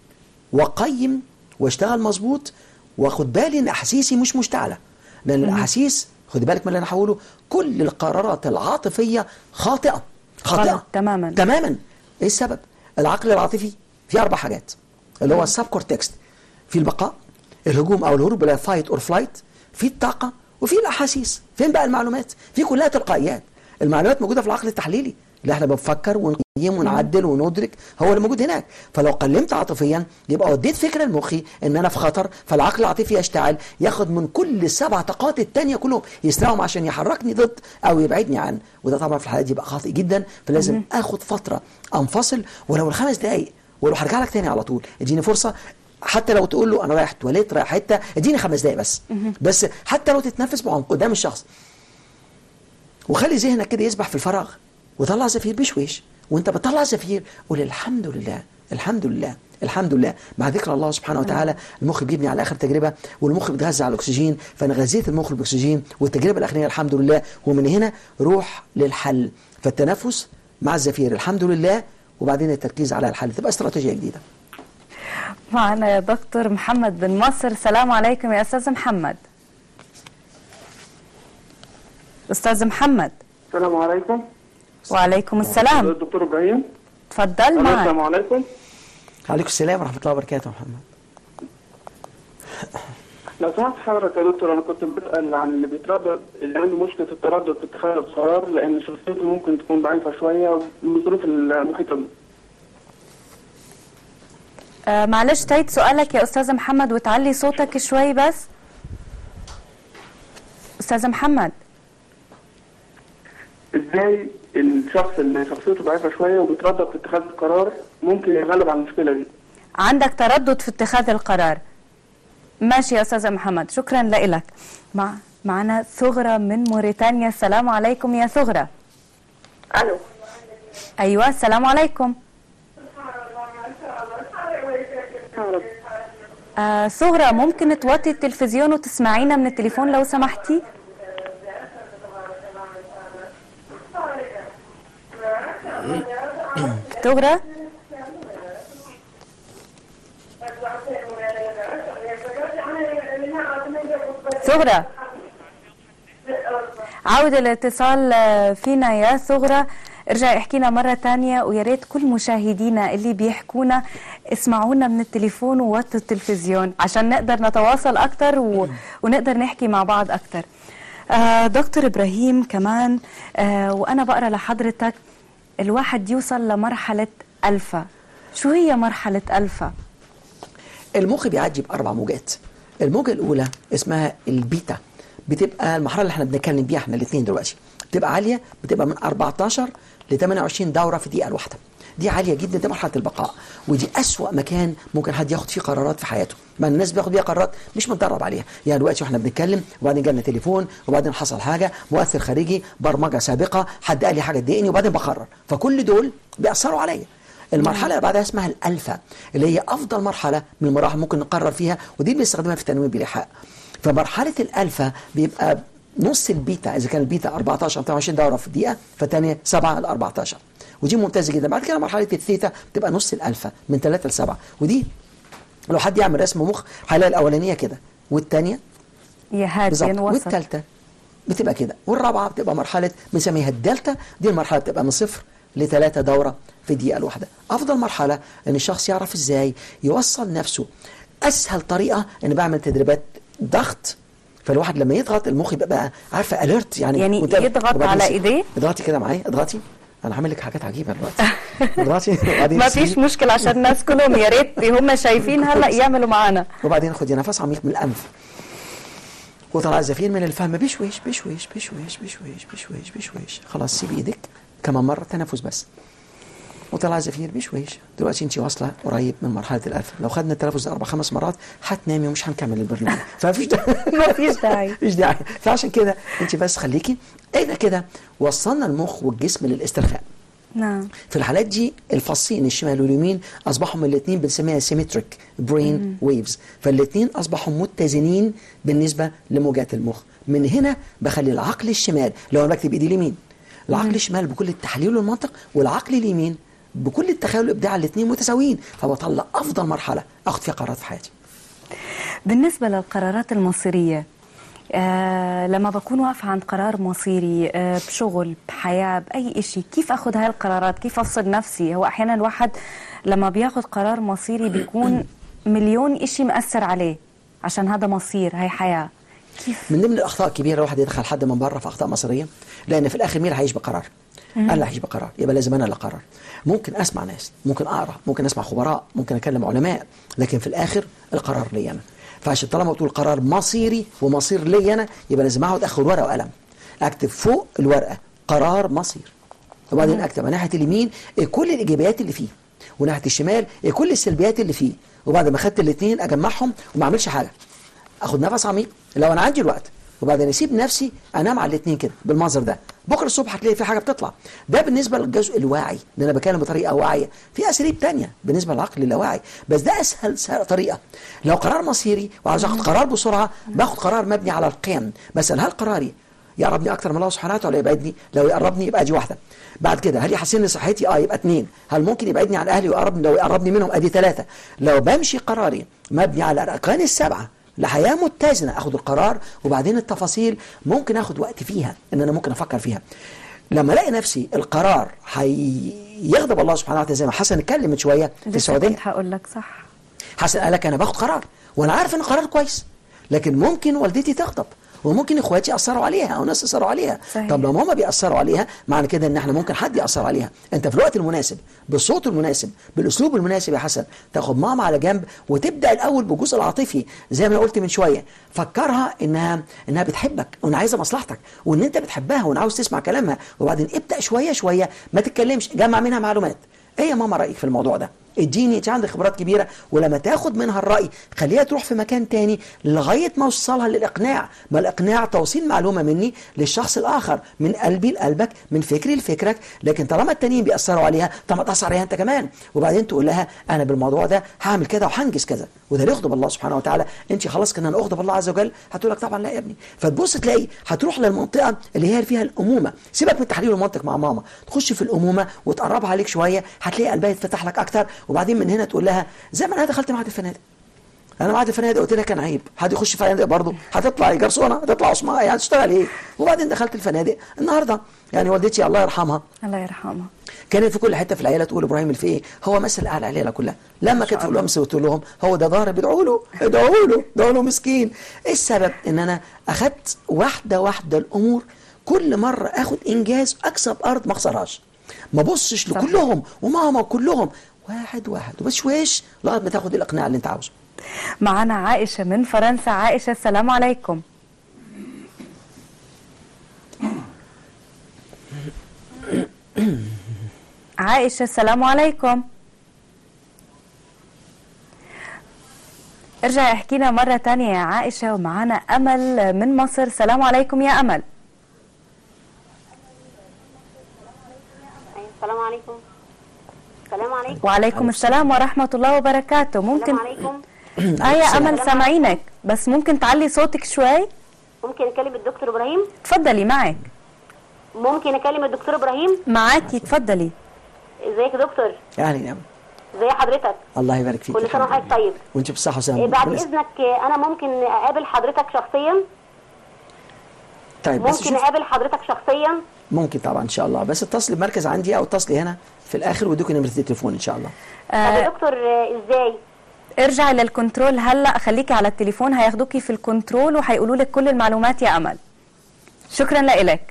واقيم واشتغل مظبوط واخد بالي ان احاسيسي مش مشتعله لان مم. الاحاسيس خد بالك من اللي انا هقوله كل القرارات العاطفيه خاطئه خاطئه غلط تماما تماما ايه السبب العقل العاطفي في اربع حاجات اللي هو السب كورتكست في البقاء الهجوم او الهروب الى فايت اور فلايت في الطاقه وفي الاحاسيس فين بقى المعلومات في كلها تلقائيات المعلومات موجوده في العقل التحليلي اللي احنا بنفكر ونقيم ونعدل وندرك هو اللي موجود هناك فلو قلمت عاطفيا يبقى وديت فكره لمخي ان انا في خطر فالعقل العاطفي يشتعل ياخد من كل السبع طاقات التانية كلهم يسرعهم عشان يحركني ضد او يبعدني عن وده طبعا في الحالات دي يبقى خاطئ جدا فلازم مهم. اخد فتره انفصل ولو الخمس دقائق ولو هرجع لك تاني على طول اديني فرصه حتى لو تقول له انا رايح تواليت رايح حته اديني خمس دقائق بس مهم. بس حتى لو تتنفس بعمق قدام الشخص وخلي ذهنك كده يسبح في الفراغ وطلع زفير بشويش وانت بتطلع زفير قول الحمد لله الحمد لله الحمد لله مع ذكر الله سبحانه وتعالى المخ بيبني على اخر تجربه والمخ بيتغذى على الاكسجين فانا غذيت المخ بالاكسجين والتجربه الاخرانيه الحمد لله ومن هنا روح للحل فالتنفس مع الزفير الحمد لله وبعدين التركيز على الحل تبقى استراتيجيه جديده معنا يا دكتور محمد بن مصر السلام عليكم يا أستاذ محمد أستاذ محمد السلام عليكم وعليكم السلام الدكتور ابراهيم تفضل السلام معك عليكم عليكم السلام ورحمه الله وبركاته محمد لو سمحت حضرتك يا دكتور انا كنت بسال عن اللي بيتردد اللي عنده مشكله التردد في اتخاذ القرار لان شخصيته ممكن تكون ضعيفه شويه من الظروف المحيطه بيه. آه معلش تعيد سؤالك يا أستاذ محمد وتعلي صوتك شوي بس أستاذ محمد ازاي الشخص اللي شخصيته ضعيفه شويه وبيتردد في اتخاذ القرار ممكن يتغلب على المشكله دي؟ عندك تردد في اتخاذ القرار ماشي يا استاذ محمد شكرا لك مع معنا ثغرة من موريتانيا السلام عليكم يا ثغرة الو ايوه السلام عليكم آه ثغرة ممكن توطي التلفزيون وتسمعينا من التليفون لو سمحتي ثغرة ثغرة عود الاتصال فينا يا ثغرة ارجع احكينا مرة تانية ويا ريت كل مشاهدينا اللي بيحكونا اسمعونا من التليفون ووطوا التلفزيون عشان نقدر نتواصل أكتر و... ونقدر نحكي مع بعض أكتر آه دكتور إبراهيم كمان آه وأنا بقرأ لحضرتك الواحد يوصل لمرحلة ألفا شو هي مرحلة ألفا؟ المخ بيعدي باربع موجات الموجه الاولى اسمها البيتا بتبقى المرحله اللي احنا بنتكلم بيها احنا الاثنين دلوقتي بتبقى عاليه بتبقى من 14 ل 28 دوره في الدقيقه الواحده دي عاليه جدا دي مرحله البقاء ودي اسوا مكان ممكن حد ياخد فيه قرارات في حياته ما الناس بياخد بيها قرارات مش متدرب عليها يعني دلوقتي واحنا بنتكلم وبعدين جالنا تليفون وبعدين حصل حاجه مؤثر خارجي برمجه سابقه حد قال لي حاجه تضايقني وبعدين بقرر فكل دول بيأثروا عليا المرحلة اللي بعدها اسمها الألفا اللي هي أفضل مرحلة من المراحل ممكن نقرر فيها ودي بنستخدمها في التنويم بالإيحاء فمرحلة الألفا بيبقى نص البيتا إذا كان البيتا 14 22 دورة في الدقيقة فالثانية 7 ل 14 ودي ممتازة جدا بعد كده مرحلة الثيتا بتبقى نص الألفا من 3 ل 7 ودي لو حد يعمل رسم مخ هيلاقي الأولانية كده والثانية يا هادي بالظبط وسط والثالثة بتبقى كده والرابعة بتبقى مرحلة بنسميها الدلتا دي المرحلة بتبقى من صفر لثلاثة دورة في الدقيقة الواحدة أفضل مرحلة إن الشخص يعرف إزاي يوصل نفسه أسهل طريقة إن بعمل تدريبات ضغط فالواحد لما يضغط المخ يبقى بقى عارفه اليرت يعني يعني منتبه. يضغط وبعدين على س- إيديه؟ اضغطي كده معايا اضغطي انا هعمل لك حاجات عجيبه دلوقتي اضغطي وبعدين ما سيبي. فيش مشكلة عشان الناس كلهم يا ريت هم شايفين هلا يعملوا معانا وبعدين خدي نفس عميق من الانف وطلع الزفير من الفم بشويش بشويش بشويش بشويش بشويش بشويش خلاص سيبي ايدك كمان مره تنفس بس وطلع زفير بشويش دلوقتي انت واصله قريب من مرحله الالف لو خدنا التنفس ده اربع خمس مرات هتنامي ومش هنكمل البرنامج فمفيش داعي مفيش داعي مفيش داعي فعشان كده انت بس خليكي احنا كده وصلنا المخ والجسم للاسترخاء نعم في الحالات دي الفصين الشمال واليمين اصبحوا من الاثنين بنسميها سيمتريك برين ويفز فالاثنين اصبحوا متزنين بالنسبه لموجات المخ من هنا بخلي العقل الشمال لو انا بكتب ايدي اليمين العقل الشمال بكل التحليل والمنطق والعقل اليمين بكل التخيل والابداع الاثنين متساويين فبطلع افضل مرحله اخد فيها قرارات في حياتي بالنسبة للقرارات المصيرية آه لما بكون واقفة عند قرار مصيري آه بشغل بحياة بأي إشي كيف أخذ هاي القرارات كيف أفصل نفسي هو أحيانا الواحد لما بياخد قرار مصيري بيكون مليون إشي مأثر عليه عشان هذا مصير هاي حياة من ضمن الاخطاء الكبيره الواحد يدخل حد من بره في اخطاء مصيريه لان في الاخر مين اللي هيعيش بقرار مم. انا اللي هعيش بقرار يبقى لازم انا اللي اقرر ممكن اسمع ناس ممكن اقرا ممكن اسمع خبراء ممكن اكلم علماء لكن في الاخر القرار لي انا فعشان طالما بتقول قرار مصيري ومصير لي انا يبقى لازم اقعد اخد ورقه وقلم اكتب فوق الورقه قرار مصير وبعدين اكتب على ناحيه اليمين إيه كل الايجابيات اللي فيه وناحيه الشمال إيه كل السلبيات اللي فيه وبعد ما خدت الاثنين اجمعهم وما اعملش حاجه اخد نفس عميق لو انا عندي الوقت وبعدين اسيب نفسي انام على الاثنين كده بالمنظر ده بكره الصبح هتلاقي في حاجه بتطلع ده بالنسبه للجزء الواعي ان انا بكلم بطريقه واعيه في اساليب تانية بالنسبه للعقل اللاواعي بس ده اسهل س- طريقه لو قرار مصيري وعاوز اخد قرار بسرعه باخد قرار مبني على القيم مثلا هل قراري يقربني اكتر من الله سبحانه وتعالى ولا يبعدني لو يقربني يبقى دي واحده بعد كده هل يحسن صحتي اه يبقى اثنين هل ممكن يبعدني عن اهلي ويقربني لو يقربني منهم ادي ثلاثه لو بمشي قراري مبني على الاركان السبعه لحياه متزنه اخد القرار وبعدين التفاصيل ممكن اخد وقت فيها ان انا ممكن افكر فيها لما الاقي نفسي القرار هيغضب الله سبحانه وتعالى زي ما حسن اتكلم من شويه في لسه السعوديه كنت هقول لك صح حسن قال لك انا باخد قرار وانا عارف ان قرار كويس لكن ممكن والدتي تغضب وممكن اخواتي ياثروا عليها او ناس ياثروا عليها صحيح. طب لما هم بيأثروا عليها معنى كده ان احنا ممكن حد يأثر عليها انت في الوقت المناسب بالصوت المناسب بالاسلوب المناسب يا حسن تاخد ماما على جنب وتبدا الاول بالجزء العاطفي زي ما انا قلت من شويه فكرها انها انها بتحبك وان عايزه مصلحتك وان انت بتحبها وان عاوز تسمع كلامها وبعدين ابدا شويه شويه ما تتكلمش جمع منها معلومات ايه يا ماما رايك في الموضوع ده اديني انت عندك خبرات كبيره ولما تاخد منها الراي خليها تروح في مكان تاني لغايه ما اوصلها للاقناع ما الاقناع توصيل معلومه مني للشخص الاخر من قلبي لقلبك من فكري لفكرك لكن طالما التانيين بيأثروا عليها طب ما تأثر عليها انت كمان وبعدين تقول لها انا بالموضوع ده هعمل كده وهنجز كذا وده اللي يغضب الله سبحانه وتعالى انت خلاص كنا نغضب الله عز وجل هتقول لك طبعا لا يا ابني فتبص تلاقي هتروح للمنطقه اللي هي فيها الامومه سيبك من التحليل والمنطق مع ماما تخش في الامومه وتقربها عليك شويه هتلاقي قلبها يتفتح لك اكتر وبعدين من هنا تقول لها زي ما انا دخلت معهد الفنادق انا معهد الفنادق قلت لها كان عيب حد يخش فنادق برضه هتطلع جرسونه هتطلع عصمه يعني هتشتغل ايه وبعدين دخلت الفنادق النهارده يعني والدتي الله يرحمها الله يرحمها كانت في كل حته في العيله تقول ابراهيم الفقيه هو مثل اعلى العيله كلها لما كانت في الامس قلت لهم هو ده ظهر بيدعوا له ادعوا له ادعوا له مسكين ايه السبب ان انا اخدت واحده واحده الامور كل مره اخد انجاز اكسب ارض ما اخسرهاش ما بصش لكلهم وماما كلهم واحد واحد وبشويش لغايه ما تاخد الاقناع اللي انت عاوزه معنا عائشة من فرنسا عائشة السلام عليكم عائشة السلام عليكم ارجع احكي لنا مرة تانية يا عائشة ومعانا أمل من مصر السلام عليكم يا أمل السلام عليكم السلام عليكم وعليكم السلام ورحمة الله وبركاته ممكن السلام عليكم اه يا أمل سامعينك بس ممكن تعلي صوتك شوي ممكن اكلم الدكتور ابراهيم تفضلي معك ممكن اكلم الدكتور ابراهيم معاكي تفضلي ازيك يا دكتور يعني نعم ازي حضرتك الله يبارك فيك كل سنه وحضرتك طيب وانت بالصحه إيه والسلامه بعد ربنا يسلمك. اذنك آه، انا ممكن اقابل حضرتك شخصيا طيب بس ممكن شوف اقابل حضرتك شخصيا ممكن طبعا ان شاء الله بس اتصلي بمركز عندي او اتصلي هنا في الاخر وادوكي نمره التليفون ان شاء الله طب يا دكتور آه، ازاي ارجعي للكنترول هلا خليكي على التليفون هياخدوكي في الكنترول وهيقولوا لك كل المعلومات يا امل شكرا لك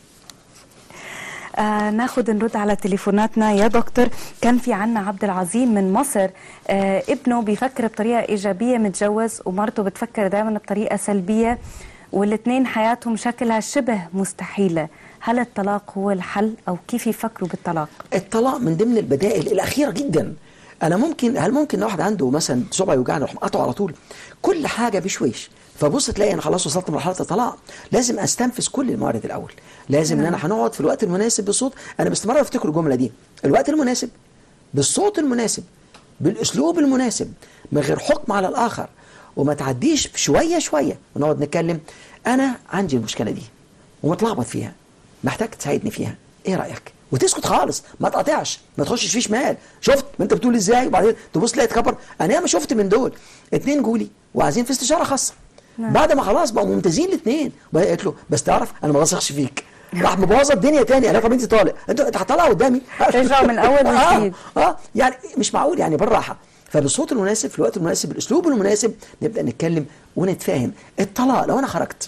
آه ناخد نرد على تليفوناتنا يا دكتور كان في عنا عبد العظيم من مصر آه ابنه بيفكر بطريقة إيجابية متجوز ومرته بتفكر دائما بطريقة سلبية والاثنين حياتهم شكلها شبه مستحيلة هل الطلاق هو الحل أو كيف يفكروا بالطلاق الطلاق من ضمن البدائل الاخيره جدا انا ممكن هل ممكن واحد عنده مثلا صبع يوجعني اروح قاطعه على طول كل حاجه بشويش فبص تلاقي انا خلاص وصلت لمرحله الطلاق لازم استنفذ كل الموارد الاول لازم ان انا هنقعد في الوقت المناسب بالصوت انا باستمرار افتكر الجمله دي الوقت المناسب بالصوت المناسب بالاسلوب المناسب من غير حكم على الاخر وما تعديش شويه شويه ونقعد نتكلم انا عندي المشكله دي ومتلخبط فيها محتاج تساعدني فيها ايه رايك وتسكت خالص ما تقاطعش ما تخشش فيه شمال شفت ما انت بتقول ازاي وبعدين تبص تلاقي تكبر انا ياما شفت من دول اتنين جولي وعايزين في استشاره خاصه نعم. بعد ما خلاص بقوا ممتازين الاثنين وهي قالت له بس تعرف انا ما بثقش فيك راح مبوظه الدنيا تاني قال لها طب انت طالق انت انت هتطلع قدامي ترجعوا من الأول آه، وجديد. اه يعني مش معقول يعني بالراحه فبالصوت المناسب في الوقت المناسب بالاسلوب المناسب نبدا نتكلم ونتفاهم الطلاق لو انا خرجت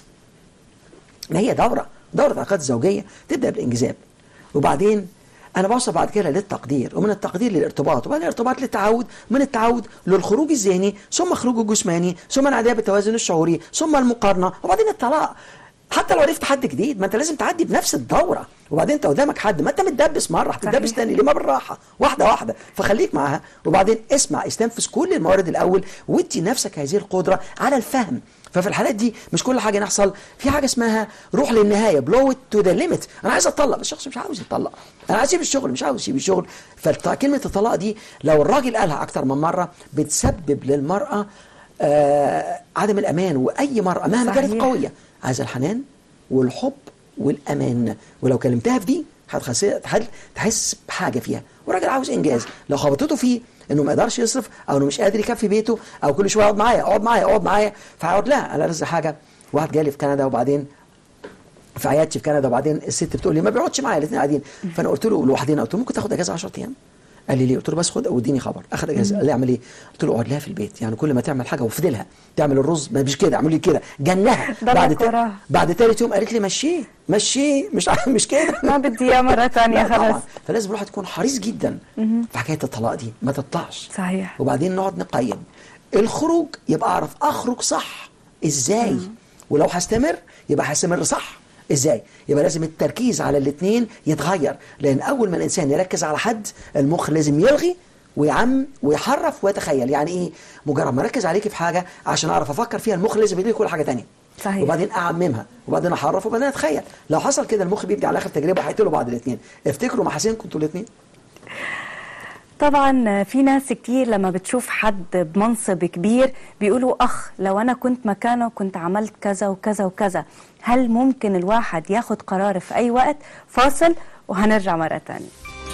ما هي دوره دوره العلاقات الزوجيه تبدا بالانجذاب وبعدين انا بوصل بعد كده للتقدير ومن التقدير للارتباط وبعدين الارتباط للتعود من التعود للخروج الذهني ثم خروج الجسماني ثم انعدام التوازن الشعوري ثم المقارنه وبعدين الطلاق حتى لو عرفت حد جديد ما انت لازم تعدي بنفس الدوره وبعدين انت قدامك حد ما انت متدبس مره هتتدبس تاني ليه ما بالراحه واحده واحده فخليك معاها وبعدين اسمع استنفذ كل الموارد الاول وادي نفسك هذه القدره على الفهم ففي الحالات دي مش كل حاجه نحصل في حاجه اسمها روح للنهايه بلو تو ذا ليميت انا عايز اتطلق بس الشخص مش عاوز يتطلق انا عايز اسيب الشغل مش عاوز يسيب الشغل فكلمه الطلاق دي لو الراجل قالها اكتر من مره بتسبب للمراه آه عدم الامان واي مراه مهما كانت صحيح. قويه عايزه الحنان والحب والامان ولو كلمتها في دي هتخس- هت- تحس بحاجه فيها والراجل عاوز انجاز لو خبطته فيه انه ما يقدرش يصرف او انه مش قادر يكفي بيته او كل شويه يقعد معايا اقعد معايا اقعد معايا فهقعد لا انا لسه حاجه واحد جالي في كندا وبعدين في عيادتي في كندا وبعدين الست بتقول لي ما بيقعدش معايا الاثنين قاعدين فانا قلت له لوحدينا قلت له ممكن تاخد اجازه 10 ايام قال لي ليه قلت له بس خد واديني خبر اخد اجازه قال لي اعمل ايه قلت له اقعد لها في البيت يعني كل ما تعمل حاجه وافدي لها تعمل الرز ما مش كده اعمل لي كده جنها ضلك بعد تا- وراها. بعد ثالث يوم قالت لي مشيه مشيه مش ع- مش كده ما بدي اياه مرة تانية لا طبعاً. خلاص فلازم الواحد يكون حريص جدا مهم. في حكايه الطلاق دي ما تطلعش صحيح وبعدين نقعد نقيم الخروج يبقى اعرف اخرج صح ازاي ولو هستمر يبقى هستمر صح ازاي يبقى لازم التركيز على الاثنين يتغير لان اول ما الانسان يركز على حد المخ لازم يلغي ويعم ويحرف ويتخيل يعني ايه مجرد ما اركز عليكي في حاجه عشان اعرف افكر فيها المخ لازم يديني كل حاجه تانية صحيح. وبعدين اعممها وبعدين احرف وبعدين اتخيل لو حصل كده المخ بيبدي على اخر تجربه هيقتلوا بعض الاثنين افتكروا محاسنكم انتوا الاثنين طبعا في ناس كتير لما بتشوف حد بمنصب كبير بيقولوا اخ لو انا كنت مكانه كنت عملت كذا وكذا وكذا هل ممكن الواحد ياخد قرار في اي وقت فاصل وهنرجع مرة تانية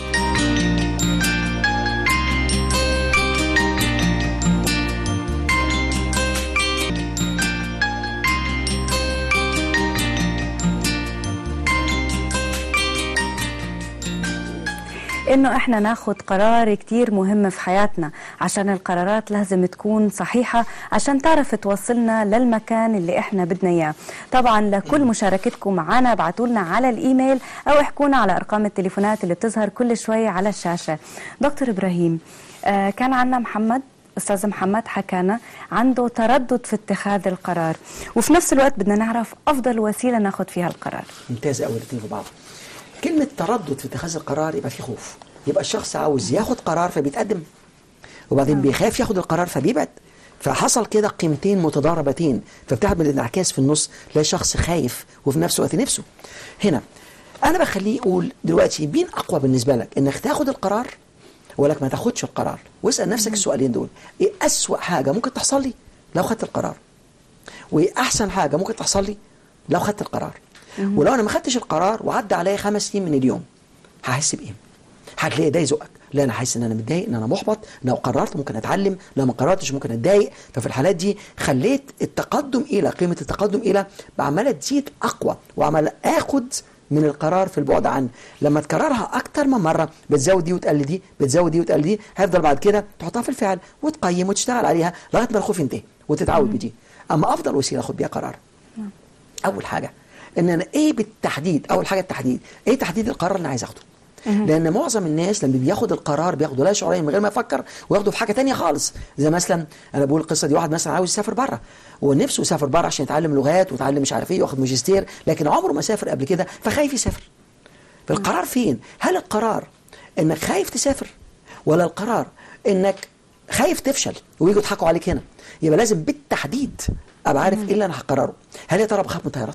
انه احنا ناخد قرار كتير مهم في حياتنا عشان القرارات لازم تكون صحيحة عشان تعرف توصلنا للمكان اللي احنا بدنا اياه طبعا لكل مشاركتكم معنا ابعتوا لنا على الايميل او احكونا على ارقام التليفونات اللي بتظهر كل شوية على الشاشة دكتور ابراهيم آه كان عندنا محمد استاذ محمد حكانا عنده تردد في اتخاذ القرار وفي نفس الوقت بدنا نعرف افضل وسيله ناخد فيها القرار ممتاز قوي الاثنين في بعض كلمة تردد في اتخاذ القرار يبقى في خوف يبقى الشخص عاوز ياخد قرار فبيتقدم وبعدين بيخاف ياخد القرار فبيبعد فحصل كده قيمتين متضاربتين فبتعمل الانعكاس في النص لا شخص خايف وفي نفس الوقت نفسه هنا انا بخليه يقول دلوقتي مين اقوى بالنسبه لك انك تاخد القرار ولا ما تاخدش القرار واسال نفسك السؤالين دول ايه اسوا حاجه ممكن تحصل لي لو خدت القرار وايه احسن حاجه ممكن تحصل لي لو خدت القرار ولو انا ما خدتش القرار وعدى عليا خمس سنين من اليوم هحس بايه؟ هتلاقي ده يزقك لا انا حاسس ان انا متضايق ان انا محبط لو قررت ممكن اتعلم لو ما قررتش ممكن اتضايق ففي الحالات دي خليت التقدم الى قيمه التقدم الى بعماله تزيد اقوى وعمال اخد من القرار في البعد عنه لما تكررها اكتر من مره بتزود دي وتقلل دي بتزود دي وتقلل دي هيفضل بعد كده تحطها في الفعل وتقيم وتشتغل عليها لغايه ما الخوف ينتهي وتتعود بدي اما افضل وسيله اخد بيها قرار اول حاجه ان انا ايه بالتحديد اول حاجه التحديد ايه تحديد القرار اللي انا عايز اخده لان معظم الناس لما بياخد القرار بياخده لا شعوريا من غير ما يفكر وياخده في حاجه تانية خالص زي مثلا انا بقول القصه دي واحد مثلا عاوز يسافر بره ونفسه يسافر بره عشان يتعلم لغات ويتعلم مش عارف ايه وياخد ماجستير لكن عمره ما سافر قبل كده فخايف يسافر فالقرار فين هل القرار انك خايف تسافر ولا القرار انك خايف تفشل ويجوا يضحكوا عليك هنا يبقى لازم بالتحديد ابقى عارف ايه اللي انا هقرره هل يا ترى بخاف من الطيارات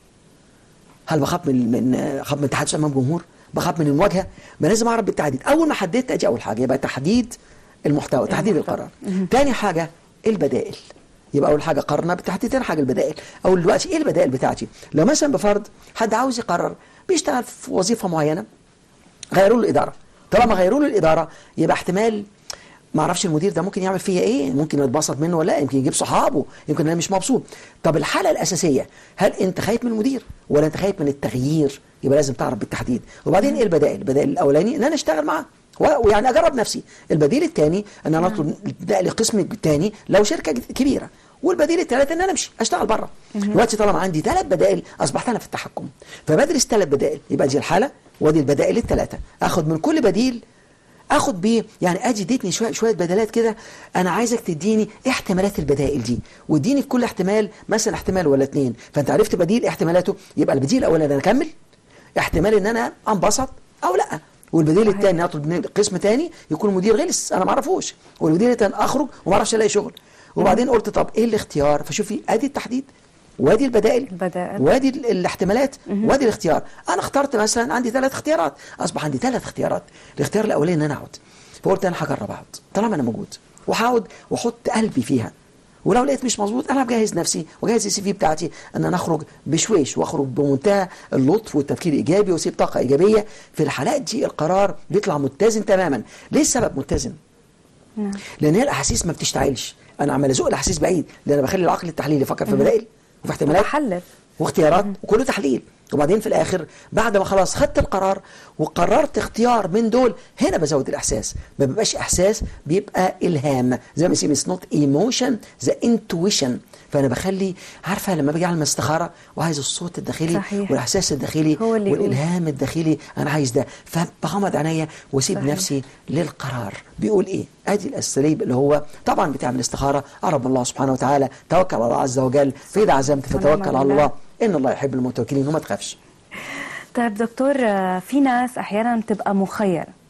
هل بخاف من من خاف من التحدث امام جمهور بخاف من المواجهه ما لازم اعرف بالتحديد اول ما حددت ادي اول حاجه يبقى تحديد المحتوى تحديد القرار تاني حاجه البدائل يبقى اول حاجه قررنا بالتحديد تاني حاجه البدائل اول دلوقتي ايه البدائل بتاعتي لو مثلا بفرض حد عاوز يقرر بيشتغل في وظيفه معينه غيروا له الاداره طالما غيروا له الاداره يبقى احتمال ما اعرفش المدير ده ممكن يعمل فيا ايه ممكن يتبسط منه ولا لا يمكن يجيب صحابه يمكن انا مش مبسوط طب الحاله الاساسيه هل انت خايف من المدير ولا انت خايف من التغيير يبقى لازم تعرف بالتحديد وبعدين ايه البدائل البدائل الاولاني ان انا اشتغل معاه ويعني اجرب نفسي البديل الثاني ان انا اطلب لقسم الثاني لو شركه كبيره والبديل الثالث ان انا امشي اشتغل بره دلوقتي طالما عندي ثلاث بدائل اصبحت انا في التحكم فبدرس ثلاث بدائل يبقى دي الحاله ودي البدائل الثلاثه اخد من كل بديل اخد بيه يعني اجي اديتني شويه شويه بدلات كده انا عايزك تديني احتمالات البدائل دي واديني في كل احتمال مثلا احتمال ولا اتنين فانت عرفت بديل احتمالاته يبقى البديل الاولاني ان انا اكمل احتمال ان انا انبسط او لا والبديل الثاني اطلب من قسم ثاني يكون المدير غلس انا ما اعرفوش والبديل الثاني اخرج وما اعرفش الاقي شغل وبعدين قلت طب ايه الاختيار فشوفي ادي التحديد وادي البدائل البدائل. وادي ال- الاحتمالات وادي الاختيار انا اخترت مثلا عندي ثلاث اختيارات اصبح عندي ثلاث اختيارات الاختيار الاولاني ان انا اقعد فقلت انا هجرب اقعد طالما انا موجود وهقعد واحط قلبي فيها ولو لقيت مش مظبوط انا بجهز نفسي وجهز السي في بتاعتي ان انا اخرج بشويش واخرج بمنتهى اللطف والتفكير الايجابي واسيب طاقه ايجابيه في الحالات دي القرار بيطلع متزن تماما ليه السبب متزن نعم. لان هي الاحاسيس ما بتشتعلش انا عمال ازق الاحاسيس بعيد لان انا بخلي العقل التحليلي يفكر في مم. بدائل وفي احتمالات بحلل واختيارات وكله تحليل وبعدين في الاخر بعد ما خلاص خدت القرار وقررت اختيار من دول هنا بزود الاحساس ما بيبقاش احساس بيبقى الهام زي ما اسمه نوت ايموشن ذا انتويشن فانا بخلي عارفه لما باجي اعمل استخاره وعايز الصوت الداخلي صحيح. والاحساس الداخلي هو اللي يقول. والالهام الداخلي انا عايز ده فبغمض عينيا واسيب صحيح. نفسي للقرار بيقول ايه ادي الاساليب اللي هو طبعا بتعمل استخاره قرب الله سبحانه وتعالى توكل على الله عز وجل فاذا عزمت فتوكل على بالله. الله ان الله يحب المتوكلين وما تخافش طيب دكتور آه، في ناس احيانا بتبقى مخير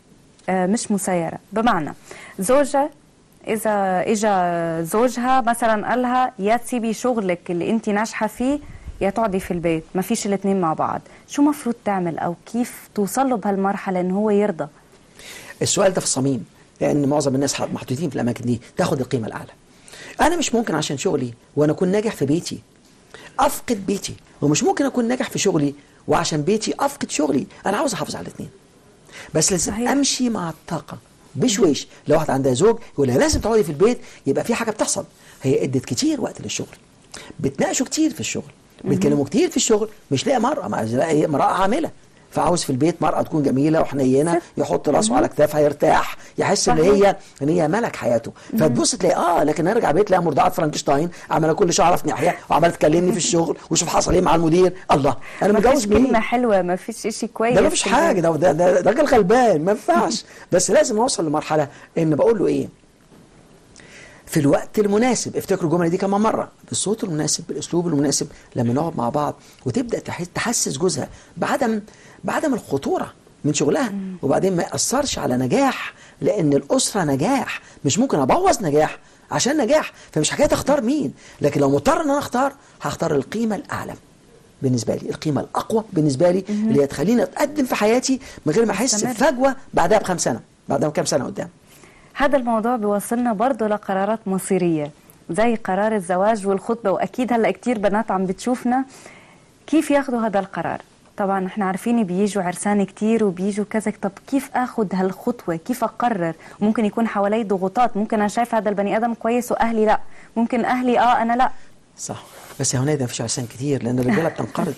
آه، مش مسيرة بمعنى زوجة إذا إجا زوجها مثلا قالها يا تسيبي شغلك اللي أنت ناجحة فيه يا تقعدي في البيت ما فيش الاثنين مع بعض شو مفروض تعمل أو كيف توصل له بهالمرحلة إنه هو يرضى السؤال ده في الصميم لان معظم الناس محطوطين في الاماكن دي تاخد القيمه الاعلى انا مش ممكن عشان شغلي وانا اكون ناجح في بيتي افقد بيتي ومش ممكن اكون ناجح في شغلي وعشان بيتي افقد شغلي انا عاوز احافظ على الاثنين بس لازم صحيح. امشي مع الطاقه بشويش لو واحد عندها زوج يقول لها لازم تقعدي في البيت يبقى في حاجه بتحصل هي ادت كتير وقت للشغل بتناقشوا كتير في الشغل بيتكلموا كتير في الشغل مش لاقي مرأة ما لاقي امرأة عاملة فعاوز في البيت مرأة تكون جميلة وحنينة يحط راسه على كتافها يرتاح يحس ان هي ان هي ملك حياته فتبص تلاقي اه لكن ارجع بيت لاقي مرضعة فرانكشتاين عماله كل شهر في ناحية وعماله تكلمني في الشغل وشوف حصل ايه مع المدير الله انا ما متجوز فيش مين كلمة حلوة ما فيش إشي كويس ده ما فيش في البيت. حاجه ده ده ده ده راجل غلبان ما ينفعش بس لازم اوصل لمرحله ان بقول له ايه في الوقت المناسب افتكروا الجمله دي كمان مره بالصوت المناسب بالاسلوب المناسب لما نقعد مع بعض وتبدا تحس تحسس جوزها بعدم بعدم الخطوره من شغلها وبعدين ما ياثرش على نجاح لان الاسره نجاح مش ممكن ابوظ نجاح عشان نجاح فمش حكايه اختار مين لكن لو مضطر ان انا اختار هختار القيمه الاعلى بالنسبه لي القيمه الاقوى بالنسبه لي اللي هتخليني اتقدم في حياتي من غير ما احس مستمر. بفجوه بعدها بكام سنه بعدها بكام سنه قدام هذا الموضوع بيوصلنا برضه لقرارات مصيرية زي قرار الزواج والخطبة وأكيد هلأ كتير بنات عم بتشوفنا كيف ياخدوا هذا القرار طبعا احنا عارفين بيجوا عرسان كتير وبيجوا كذا طب كيف اخد هالخطوه كيف اقرر ممكن يكون حوالي ضغوطات ممكن انا شايف هذا البني ادم كويس واهلي لا ممكن اهلي اه انا لا صح بس يا هنيدا مفيش عرسان كتير لان الرجاله بتنقرض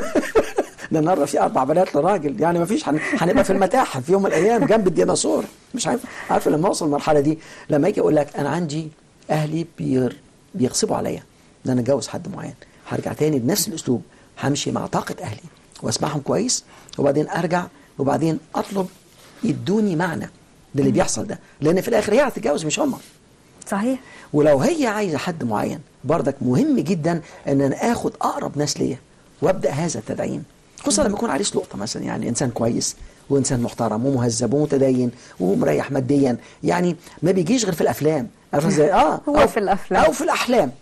ده النهارده في اربع بنات لراجل يعني مفيش هن- هنبقى في المتاحف في يوم من الايام جنب الديناصور مش عارف عارف لما اوصل المرحله دي لما يجي اقول لك انا عندي اهلي بير بيغصبوا عليا ان انا اتجوز حد معين هرجع تاني بنفس الاسلوب همشي مع طاقه اهلي واسمعهم كويس وبعدين ارجع وبعدين اطلب يدوني معنى للي بيحصل ده لان في الاخر هي هتتجوز مش هم صحيح ولو هي عايزه حد معين بردك مهم جدا ان انا اخد اقرب ناس ليا وابدا هذا التدعيم خصوصا لما يكون عريس لقطه مثلا يعني انسان كويس وانسان محترم ومهذب ومتدين ومريح ماديا يعني ما بيجيش غير في الافلام عارفه ازاي اه هو أو في الأفلام. او في الاحلام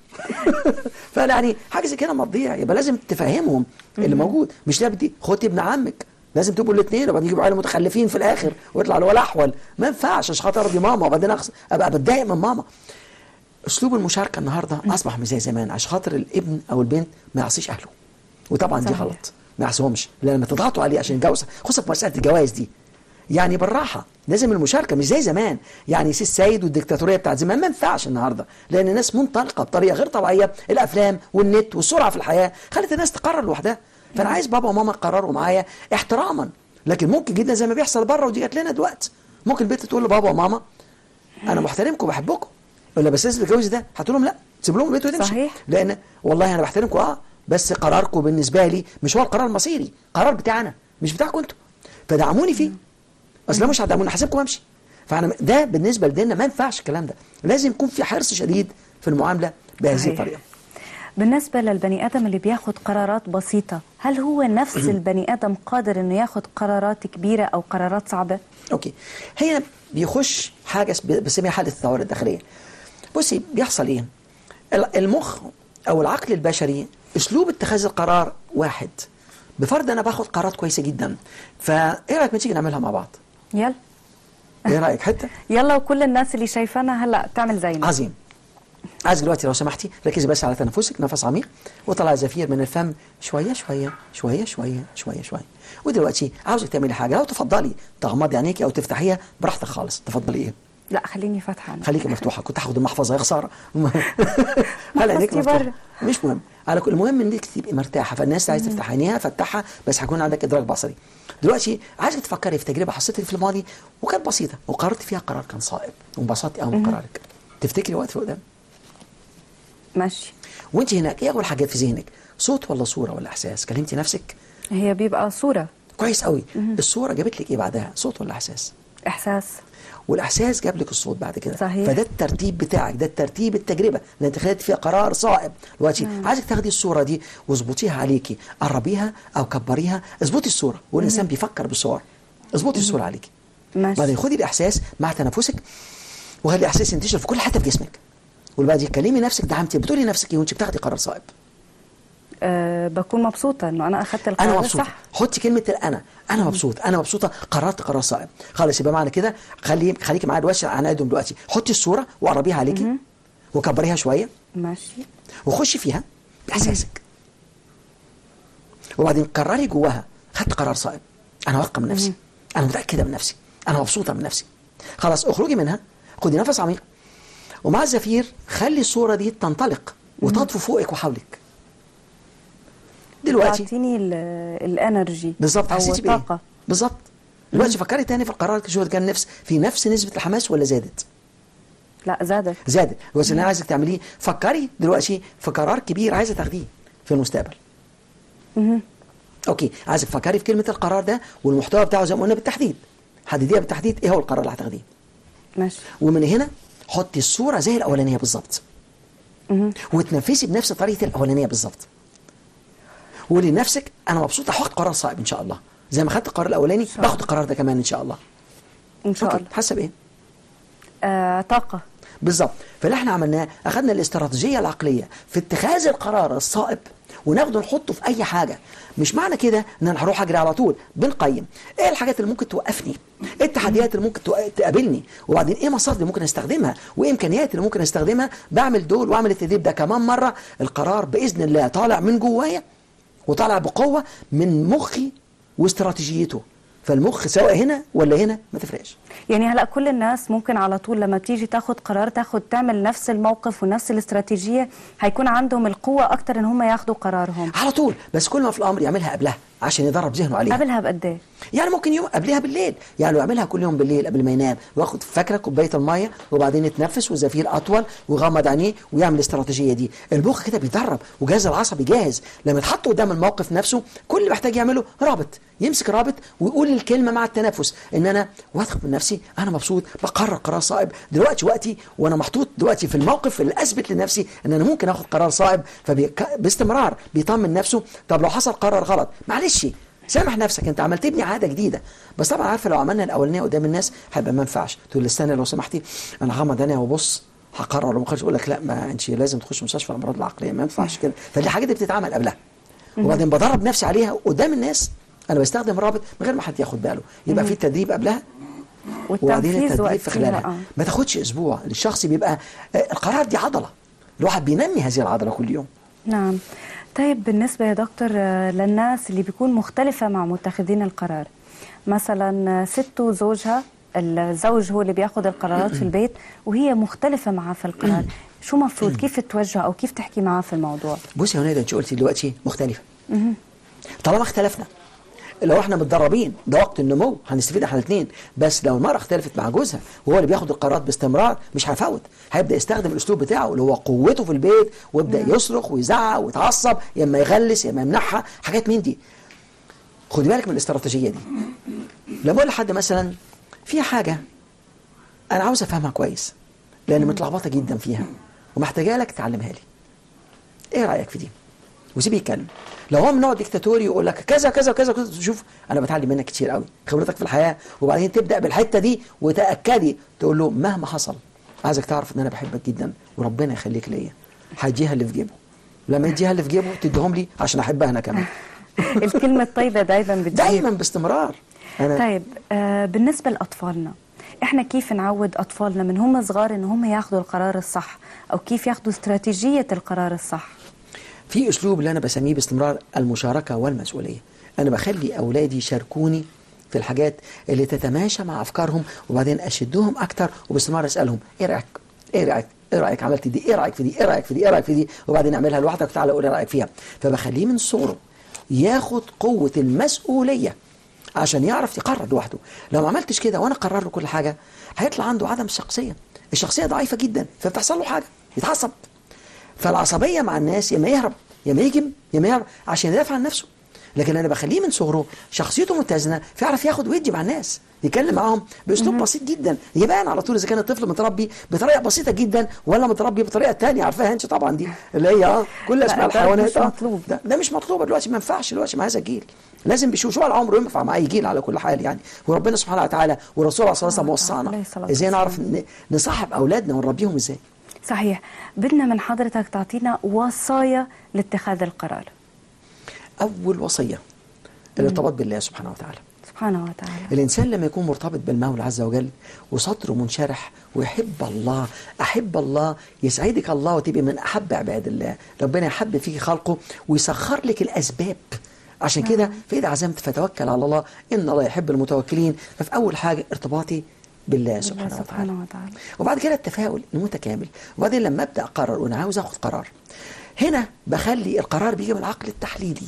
فانا يعني حاجه زي كده ما تضيع يبقى لازم تفهمهم اللي موجود مش لا بدي خد ابن عمك لازم تبقوا الاثنين وبعدين يجيبوا عيال متخلفين في الاخر ويطلع الولد احول ما ينفعش عشان خاطر ارضي ماما وبعدين أخس... ابقى بتضايق من ماما اسلوب المشاركه النهارده اصبح مش زي زمان عشان خاطر الابن او البنت ما يعصيش اهله وطبعا دي صحيح. غلط ما يعصيهمش لان لما تضغطوا عليه عشان يتجوز خصوصا في مساله الجواز دي يعني بالراحه لازم المشاركه مش زي زمان يعني سي السيد والديكتاتوريه بتاعت زمان ما ينفعش النهارده لان الناس منطلقه بطريقه غير طبيعيه الافلام والنت والسرعه في الحياه خلت الناس تقرر لوحدها فانا عايز بابا وماما يقرروا معايا احتراما لكن ممكن جدا زي ما بيحصل بره ودي جات لنا دلوقتي ممكن البنت تقول لبابا وماما انا محترمكم وبحبكم ولا بس لازم تتجوزي ده هتقول لهم لا سيب لهم البيت وتمشي صحيح. لان والله انا بحترمكم اه بس قراركم بالنسبه لي مش هو القرار المصيري قرار بتاعنا مش بتاعكم انتوا فدعموني فيه اصل لو مش هتدعموني هسيبكم وامشي فانا ده بالنسبه لديننا ما ينفعش الكلام ده لازم يكون في حرص شديد في المعامله بهذه صحيح. الطريقه بالنسبة للبني آدم اللي بياخد قرارات بسيطة هل هو نفس البني آدم قادر إنه ياخد قرارات كبيرة أو قرارات صعبة؟ اوكي هنا بيخش حاجه اس- بنسميها حاله الثوره الداخليه بصي بيحصل ايه ال- المخ او العقل البشري اسلوب اتخاذ القرار واحد بفرض انا باخد قرارات كويسه جدا فايه رايك ما تيجي نعملها مع بعض يلا ايه رايك حته يلا وكل الناس اللي شايفانا هلا تعمل زينا عظيم عايز دلوقتي لو سمحتي ركزي بس على تنفسك نفس عميق وطلع زفير من الفم شويه شويه شويه شويه شويه شويه ودلوقتي عاوزك تعملي حاجه لو تفضلي تغمضي عينيكي او تفتحيها براحتك خالص تفضلي ايه لا خليني فاتحة أنا. خليكي مفتوحه كنت هاخد المحفظه يا خساره خلي عينيك محفظتي مفتوحه بره. مش مهم على كل المهم انك تبقي مرتاحه فالناس عايز تفتح عينيها فتحها بس هيكون عندك ادراك بصري دلوقتي عايزك تفكري في تجربه حصلت في الماضي وكانت بسيطه وقررت فيها قرار كان صائب وانبسطتي قوي من قرارك تفتكري وقت في قدام ماشي وانت هناك ايه اول حاجات في ذهنك صوت ولا صوره ولا احساس كلمتي نفسك هي بيبقى صورة كويس قوي الصوره جابت لك ايه بعدها صوت ولا احساس إحساس والاحساس جاب لك الصوت بعد كده صحيح. فده الترتيب بتاعك ده الترتيب التجربه اللي انت خدت فيها قرار صائب دلوقتي نعم. عايزك تاخدي الصوره دي واظبطيها عليكي قربيها او كبريها اظبطي الصوره والانسان بيفكر بالصور اظبطي الصوره عليكي ماشي. بعدين خدي الاحساس مع تنفسك وخلي الاحساس ينتشر في كل حته في جسمك وبعدين كلمي نفسك دعمتي بتقولي نفسك ايه وانت بتاخدي قرار صائب أه بكون مبسوطه انه انا اخذت القرار انا مبسوط الصح حطي كلمه الانا انا مبسوط انا مبسوطه قررت قرار صائب خلاص يبقى معنى كده خلي خليكي معايا دلوقتي انا قاعدهم دلوقتي حطي الصوره وقربيها عليكي وكبريها شويه ماشي وخشي فيها باحساسك وبعدين قرري جواها خدت قرار صائب انا واثقه من نفسي انا متاكده من نفسي انا مبسوطه من نفسي خلاص اخرجي منها خدي نفس عميق ومع الزفير خلي الصوره دي تنطلق وتطفو فوقك وحولك دلوقتي تعطيني ال- الانرجي بالظبط او حسيتي بايه الطاقه بالظبط دلوقتي فكري تاني في القرار شو كان نفس في نفس نسبه الحماس ولا زادت لا زادت زادت بس اللي انا عايزك تعمليه فكري دلوقتي في قرار كبير عايزه تاخديه في المستقبل مهم. اوكي عايزك تفكري في كلمه القرار ده والمحتوى بتاعه زي ما قلنا بالتحديد حدديها بالتحديد ايه هو القرار اللي هتاخديه ماشي ومن هنا حطي الصوره زي الاولانيه بالظبط مهم. وتنفذي بنفس طريقه الاولانيه بالظبط وقولي لنفسك انا مبسوط هاخد قرار صعب ان شاء الله زي ما خدت القرار الاولاني باخد القرار ده كمان ان شاء الله ان شاء الله حاسه بايه آه طاقه بالظبط فاللي احنا عملناه اخذنا الاستراتيجيه العقليه في اتخاذ القرار الصائب وناخده نحطه في اي حاجه مش معنى كده ان انا هروح اجري على طول بنقيم ايه الحاجات اللي ممكن توقفني ايه التحديات اللي ممكن تق- تقابلني وبعدين ايه مصادر اللي ممكن استخدمها وايه امكانيات اللي ممكن استخدمها بعمل دول واعمل التدريب ده كمان مره القرار باذن الله طالع من جوايا وطالع بقوه من مخي واستراتيجيته فالمخ سواء هنا ولا هنا ما تفرقش يعني هلا كل الناس ممكن على طول لما تيجي تاخد قرار تاخد تعمل نفس الموقف ونفس الاستراتيجيه هيكون عندهم القوه اكتر ان هم ياخدوا قرارهم على طول بس كل ما في الامر يعملها قبلها عشان يدرب ذهنه عليها قبلها بقد ايه يعني ممكن يوم قبلها بالليل يعني لو يعملها كل يوم بالليل قبل ما ينام واخد فاكره كوبايه الميه وبعدين يتنفس وزفير اطول ويغمض عينيه ويعمل الاستراتيجيه دي المخ كده بيدرب وجهاز العصبي جاهز لما يتحط قدام الموقف نفسه كل اللي محتاج يعمله رابط يمسك رابط ويقول الكلمه مع التنفس ان انا واثق من نفسي انا مبسوط بقرر قرار صائب دلوقتي وقتي وانا محطوط دلوقتي في الموقف اللي اثبت لنفسي ان انا ممكن اخد قرار صائب فباستمرار بيطمن نفسه طب لو حصل قرار غلط معلش سامح نفسك انت عملت تبني عاده جديده بس طبعا عارفه لو عملنا الاولانيه قدام الناس هيبقى ما ينفعش تقول لي استنى لو سمحتي انا هغمض عينيا وابص هقرر وما اقول لك لا ما انت لازم تخش مستشفى الامراض العقليه ما ينفعش كده فدي حاجه دي بتتعمل قبلها وبعدين بدرب نفسي عليها قدام الناس انا بستخدم رابط من غير ما حد ياخد باله يبقى في تدريب قبلها وبعدين والتنفيذ التدريب في وقتها خلالها اه ما تاخدش اسبوع الشخص بيبقى آه، القرار دي عضله الواحد بينمي هذه العضله كل يوم نعم طيب بالنسبة يا دكتور آه، للناس اللي بيكون مختلفة مع متخذين القرار مثلا آه، ست وزوجها الزوج هو اللي بياخد القرارات في البيت وهي مختلفة معاه في القرار شو مفروض كيف توجه أو كيف تحكي معاه في الموضوع بصي يا هنيدة انت قلتي دلوقتي مختلفه مهم. طالما اختلفنا لو احنا متدربين ده وقت النمو هنستفيد احنا الاثنين بس لو المراه اختلفت مع جوزها وهو اللي بياخد القرارات باستمرار مش هيفوت هيبدا يستخدم الاسلوب بتاعه اللي هو قوته في البيت ويبدا يصرخ ويزعق ويتعصب يا اما يغلس يا اما يمنعها حاجات من دي خدي بالك من الاستراتيجيه دي لما اقول لحد مثلا في حاجه انا عاوز افهمها كويس لان متلخبطه جدا فيها ومحتاجه لك تعلمها لي ايه رايك في دي وسيبه يتكلم لو هو من نوع ديكتاتوري يقول لك كذا كذا كذا كذا شوف انا بتعلم منك كتير قوي خبرتك في الحياه وبعدين تبدا بالحته دي وتاكدي تقول له مهما حصل عايزك تعرف ان انا بحبك جدا وربنا يخليك ليا هيديها اللي في جيبه لما يديها اللي في جيبه تديهم لي عشان احبها انا كمان الكلمة الطيبة دايما بتجيب دايما باستمرار انا طيب آه بالنسبة لأطفالنا احنا كيف نعود أطفالنا من هم صغار ان هم ياخدوا القرار الصح أو كيف ياخدوا استراتيجية القرار الصح في اسلوب اللي انا بسميه باستمرار المشاركه والمسؤوليه انا بخلي اولادي يشاركوني في الحاجات اللي تتماشى مع افكارهم وبعدين اشدهم اكتر وباستمرار اسالهم ايه رايك ايه رايك ايه رايك عملت دي ايه رايك في دي ايه رايك في دي ايه رايك في دي وبعدين اعملها لوحدك وتعالى قول ايه رايك فيها فبخليه من صغره ياخد قوه المسؤوليه عشان يعرف يقرر لوحده لو ما عملتش كده وانا قرر له كل حاجه هيطلع عنده عدم شخصيه الشخصيه ضعيفه جدا فبتحصل له حاجه يتعصب فالعصبيه مع الناس يا اما يهرب يا اما يهجم يا اما يهرب عشان يدافع عن نفسه لكن انا بخليه من صغره شخصيته متزنه فيعرف ياخد ويدي مع الناس يتكلم معاهم باسلوب بسيط جدا يبان على طول اذا كان الطفل متربي بطريقه بسيطه جدا ولا متربي بطريقه تانية عارفاها انت طبعا دي اللي هي اه كل لا، اسماء ده الحيوانات مش آه. مطلوب. ده, ده مش مطلوب دلوقتي ما ينفعش دلوقتي مع هذا الجيل لازم بيشوف شو العمر ينفع مع اي جيل على كل حال يعني وربنا سبحانه وتعالى والرسول عليه الصلاه والسلام وصانا عليه الصلاة ازاي نعرف ن- نصاحب اولادنا ونربيهم ازاي صحيح بدنا من حضرتك تعطينا وصايا لاتخاذ القرار اول وصيه الارتباط بالله سبحانه وتعالى سبحانه وتعالى الإنسان لما يكون مرتبط بالمولى عز وجل وصدره منشرح ويحب الله أحب الله يسعدك الله وتبقي من أحب عباد الله ربنا يحب فيك خلقه ويسخر لك الأسباب عشان كده فإذا عزمت فتوكل على الله إن الله يحب المتوكلين ففي أول حاجة ارتباطي بالله سبحانه وتعالى سبحانه وتعالى وبعد كده التفاؤل المتكامل وبعدين لما ابدا اقرر وانا عاوز اخد قرار هنا بخلي القرار بيجي من العقل التحليلي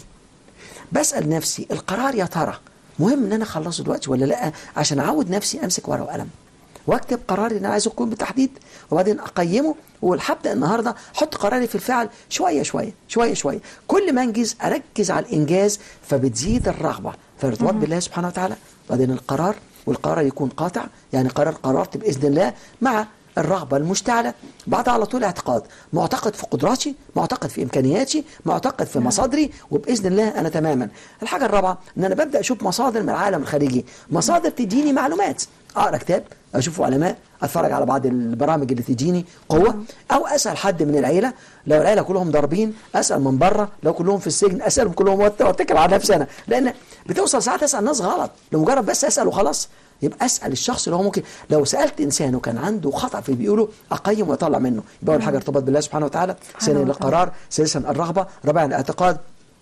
بسال نفسي القرار يا ترى مهم ان انا اخلصه دلوقتي ولا لا عشان اعود نفسي امسك ورقه وقلم واكتب قراري اللي انا عايزه يكون بالتحديد وبعدين اقيمه وهبدا النهارده احط قراري في الفعل شويه شويه شويه شويه كل ما انجز اركز على الانجاز فبتزيد الرغبه فالارتباط بالله سبحانه وتعالى بعدين القرار والقرار يكون قاطع يعني قرار قررت باذن الله مع الرغبة المشتعلة بعدها على طول اعتقاد معتقد في قدراتي معتقد في إمكانياتي معتقد في مصادري وبإذن الله أنا تماما الحاجة الرابعة أن أنا ببدأ أشوف مصادر من العالم الخارجي مصادر تديني معلومات أقرأ كتاب أشوف علماء أتفرج على بعض البرامج اللي تديني قوة أو أسأل حد من العيلة لو العيلة كلهم ضاربين أسأل من بره لو كلهم في السجن أسألهم كلهم وأت- واتكل على نفسي أنا لأن بتوصل ساعات أسأل ناس غلط لمجرد بس أسأل وخلاص يبقى اسال الشخص اللي هو ممكن لو سالت انسان وكان عنده خطا في اللي بيقوله اقيم واطلع منه يبقى اول حاجه ارتباط بالله سبحانه وتعالى ثانيا وتعالى. القرار ثالثا الرغبه رابعا الاعتقاد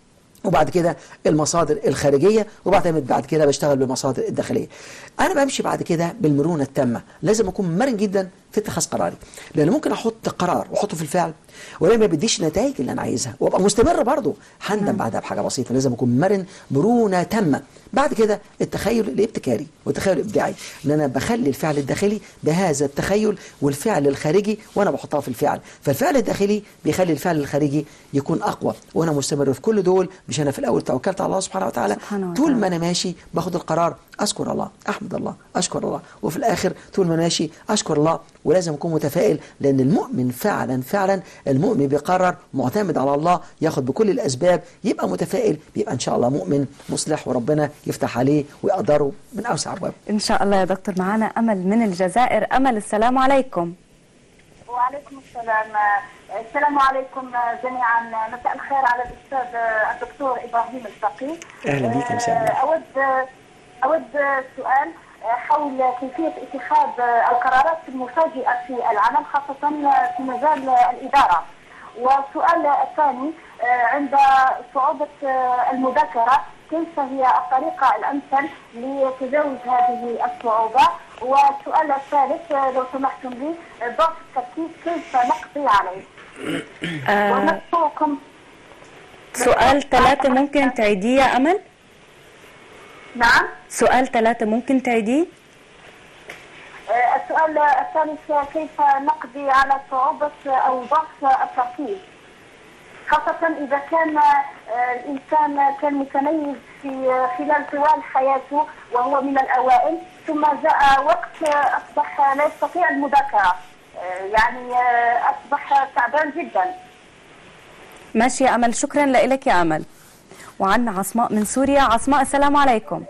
وبعد كده المصادر الخارجيه وبعتمد بعد كده بشتغل بالمصادر الداخليه. انا بمشي بعد كده بالمرونه التامه، لازم اكون مرن جدا في اتخاذ قراري، لان ممكن احط قرار واحطه في الفعل ولما ما بيديش النتائج اللي انا عايزها وابقى مستمر برضه هندم بعدها بحاجه بسيطه، لازم اكون مرن مرونه تامه. بعد كده التخيل الابتكاري والتخيل الابداعي، ان انا بخلي الفعل الداخلي بهذا التخيل والفعل الخارجي وانا بحطها في الفعل، فالفعل الداخلي بيخلي الفعل الخارجي يكون اقوى وانا مستمر في كل دول مش انا في الاول توكلت على الله سبحانه وتعالى سبحانه طول وتعالى. ما انا ماشي باخد القرار اذكر الله احمد الله اشكر الله وفي الاخر طول ما أنا ماشي اشكر الله ولازم اكون متفائل لان المؤمن فعلا فعلا المؤمن بيقرر معتمد على الله ياخد بكل الاسباب يبقى متفائل بيبقى ان شاء الله مؤمن مصلح وربنا يفتح عليه ويقدره من اوسع ابواب إن شاء الله يا دكتور معنا أمل من الجزائر أمل السلام عليكم وعليكم السلام السلام عليكم جميعا مساء الخير على الاستاذ الدكتور ابراهيم الفقيه أهلا بك، مساء النور. اود اود سؤال حول كيفيه اتخاذ القرارات المفاجئه في العمل خاصه في مجال الاداره والسؤال الثاني عند صعوبه المذاكره كيف هي الطريقه الامثل لتجاوز هذه الصعوبه والسؤال الثالث لو سمحتم لي ضعف التركيز كيف نقضي عليه آه ونشكركم سؤال ثلاثة ممكن تعيديه يا أمل نعم سؤال ثلاثة ممكن تعيديه آه، السؤال الثالث كيف نقضي على صعوبة أو ضعف التركيز خاصة إذا كان آه، الإنسان كان متميز في خلال طوال حياته وهو من الأوائل ثم جاء وقت آه، أصبح لا يستطيع المذاكرة آه، يعني آه، أصبح تعبان جدا ماشي يا أمل شكرا لك يا أمل وعنا عصماء من سوريا عصماء السلام عليكم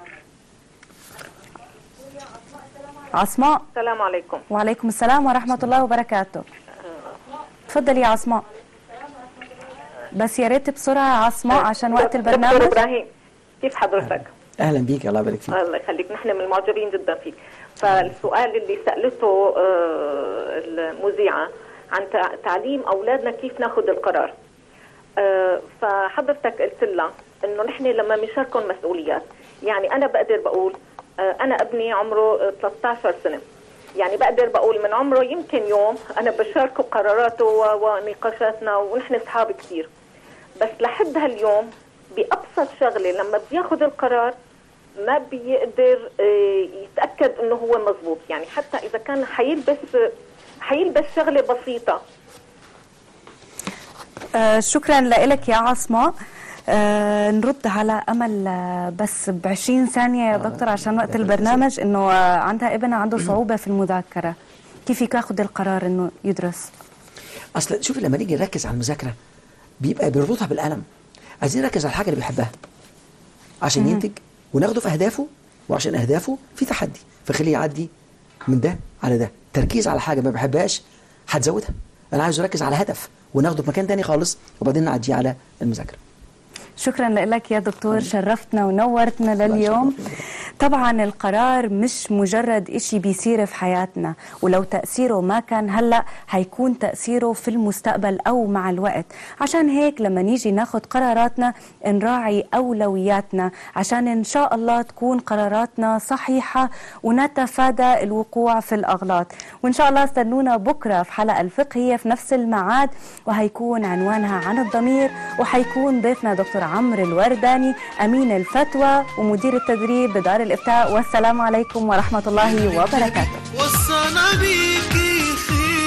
عصماء السلام عليكم وعليكم السلام ورحمة الله وبركاته تفضلي يا عصماء بس يا ريت بسرعة يا عصماء عشان وقت دكتور البرنامج ابراهيم كيف حضرتك؟ اهلا بيك الله يبارك فيك الله يخليك نحن من المعجبين جدا فيك فالسؤال اللي سالته آه، المذيعه عن تع- تعليم اولادنا كيف ناخذ القرار آه، فحضرتك قلت لها انه نحن لما بنشاركهم مسؤوليات يعني انا بقدر بقول آه، انا ابني عمره آه، 13 سنه يعني بقدر بقول من عمره يمكن يوم انا بشاركه قراراته و- ونقاشاتنا ونحن اصحاب كثير بس لحد هاليوم بأبسط شغلة لما بياخذ القرار ما بيقدر آه، يتأكد انه هو مزبوط يعني حتى اذا كان حيلبس حيلبس شغلة بسيطة آه شكرا لك يا عصماء آه نرد على امل آه، بس ب 20 ثانيه يا دكتور عشان وقت البرنامج انه آه، عندها ابنها عنده صعوبه في المذاكره كيف ياخذ القرار انه يدرس اصل شوفي لما نيجي نركز على المذاكره بيبقى بيربطها بالقلم عايزين نركز على الحاجه اللي بيحبها عشان مم. ينتج وناخده في اهدافه وعشان اهدافه في تحدي فخليه يعدي من ده على ده تركيز على حاجه ما بيحبهاش هتزودها انا عايز اركز على هدف وناخده في مكان تاني خالص وبعدين نعديه على المذاكره شكرا لك يا دكتور شرفتنا ونورتنا لليوم طبعا القرار مش مجرد إشي بيصير في حياتنا ولو تأثيره ما كان هلأ هيكون تأثيره في المستقبل أو مع الوقت عشان هيك لما نيجي ناخد قراراتنا نراعي أولوياتنا عشان إن شاء الله تكون قراراتنا صحيحة ونتفادى الوقوع في الأغلاط وإن شاء الله استنونا بكرة في حلقة الفقهية في نفس الميعاد وهيكون عنوانها عن الضمير وهيكون ضيفنا دكتور عمرو الورداني أمين الفتوى ومدير التدريب بدار الإفتاء والسلام عليكم ورحمة الله وبركاته وصانا بيك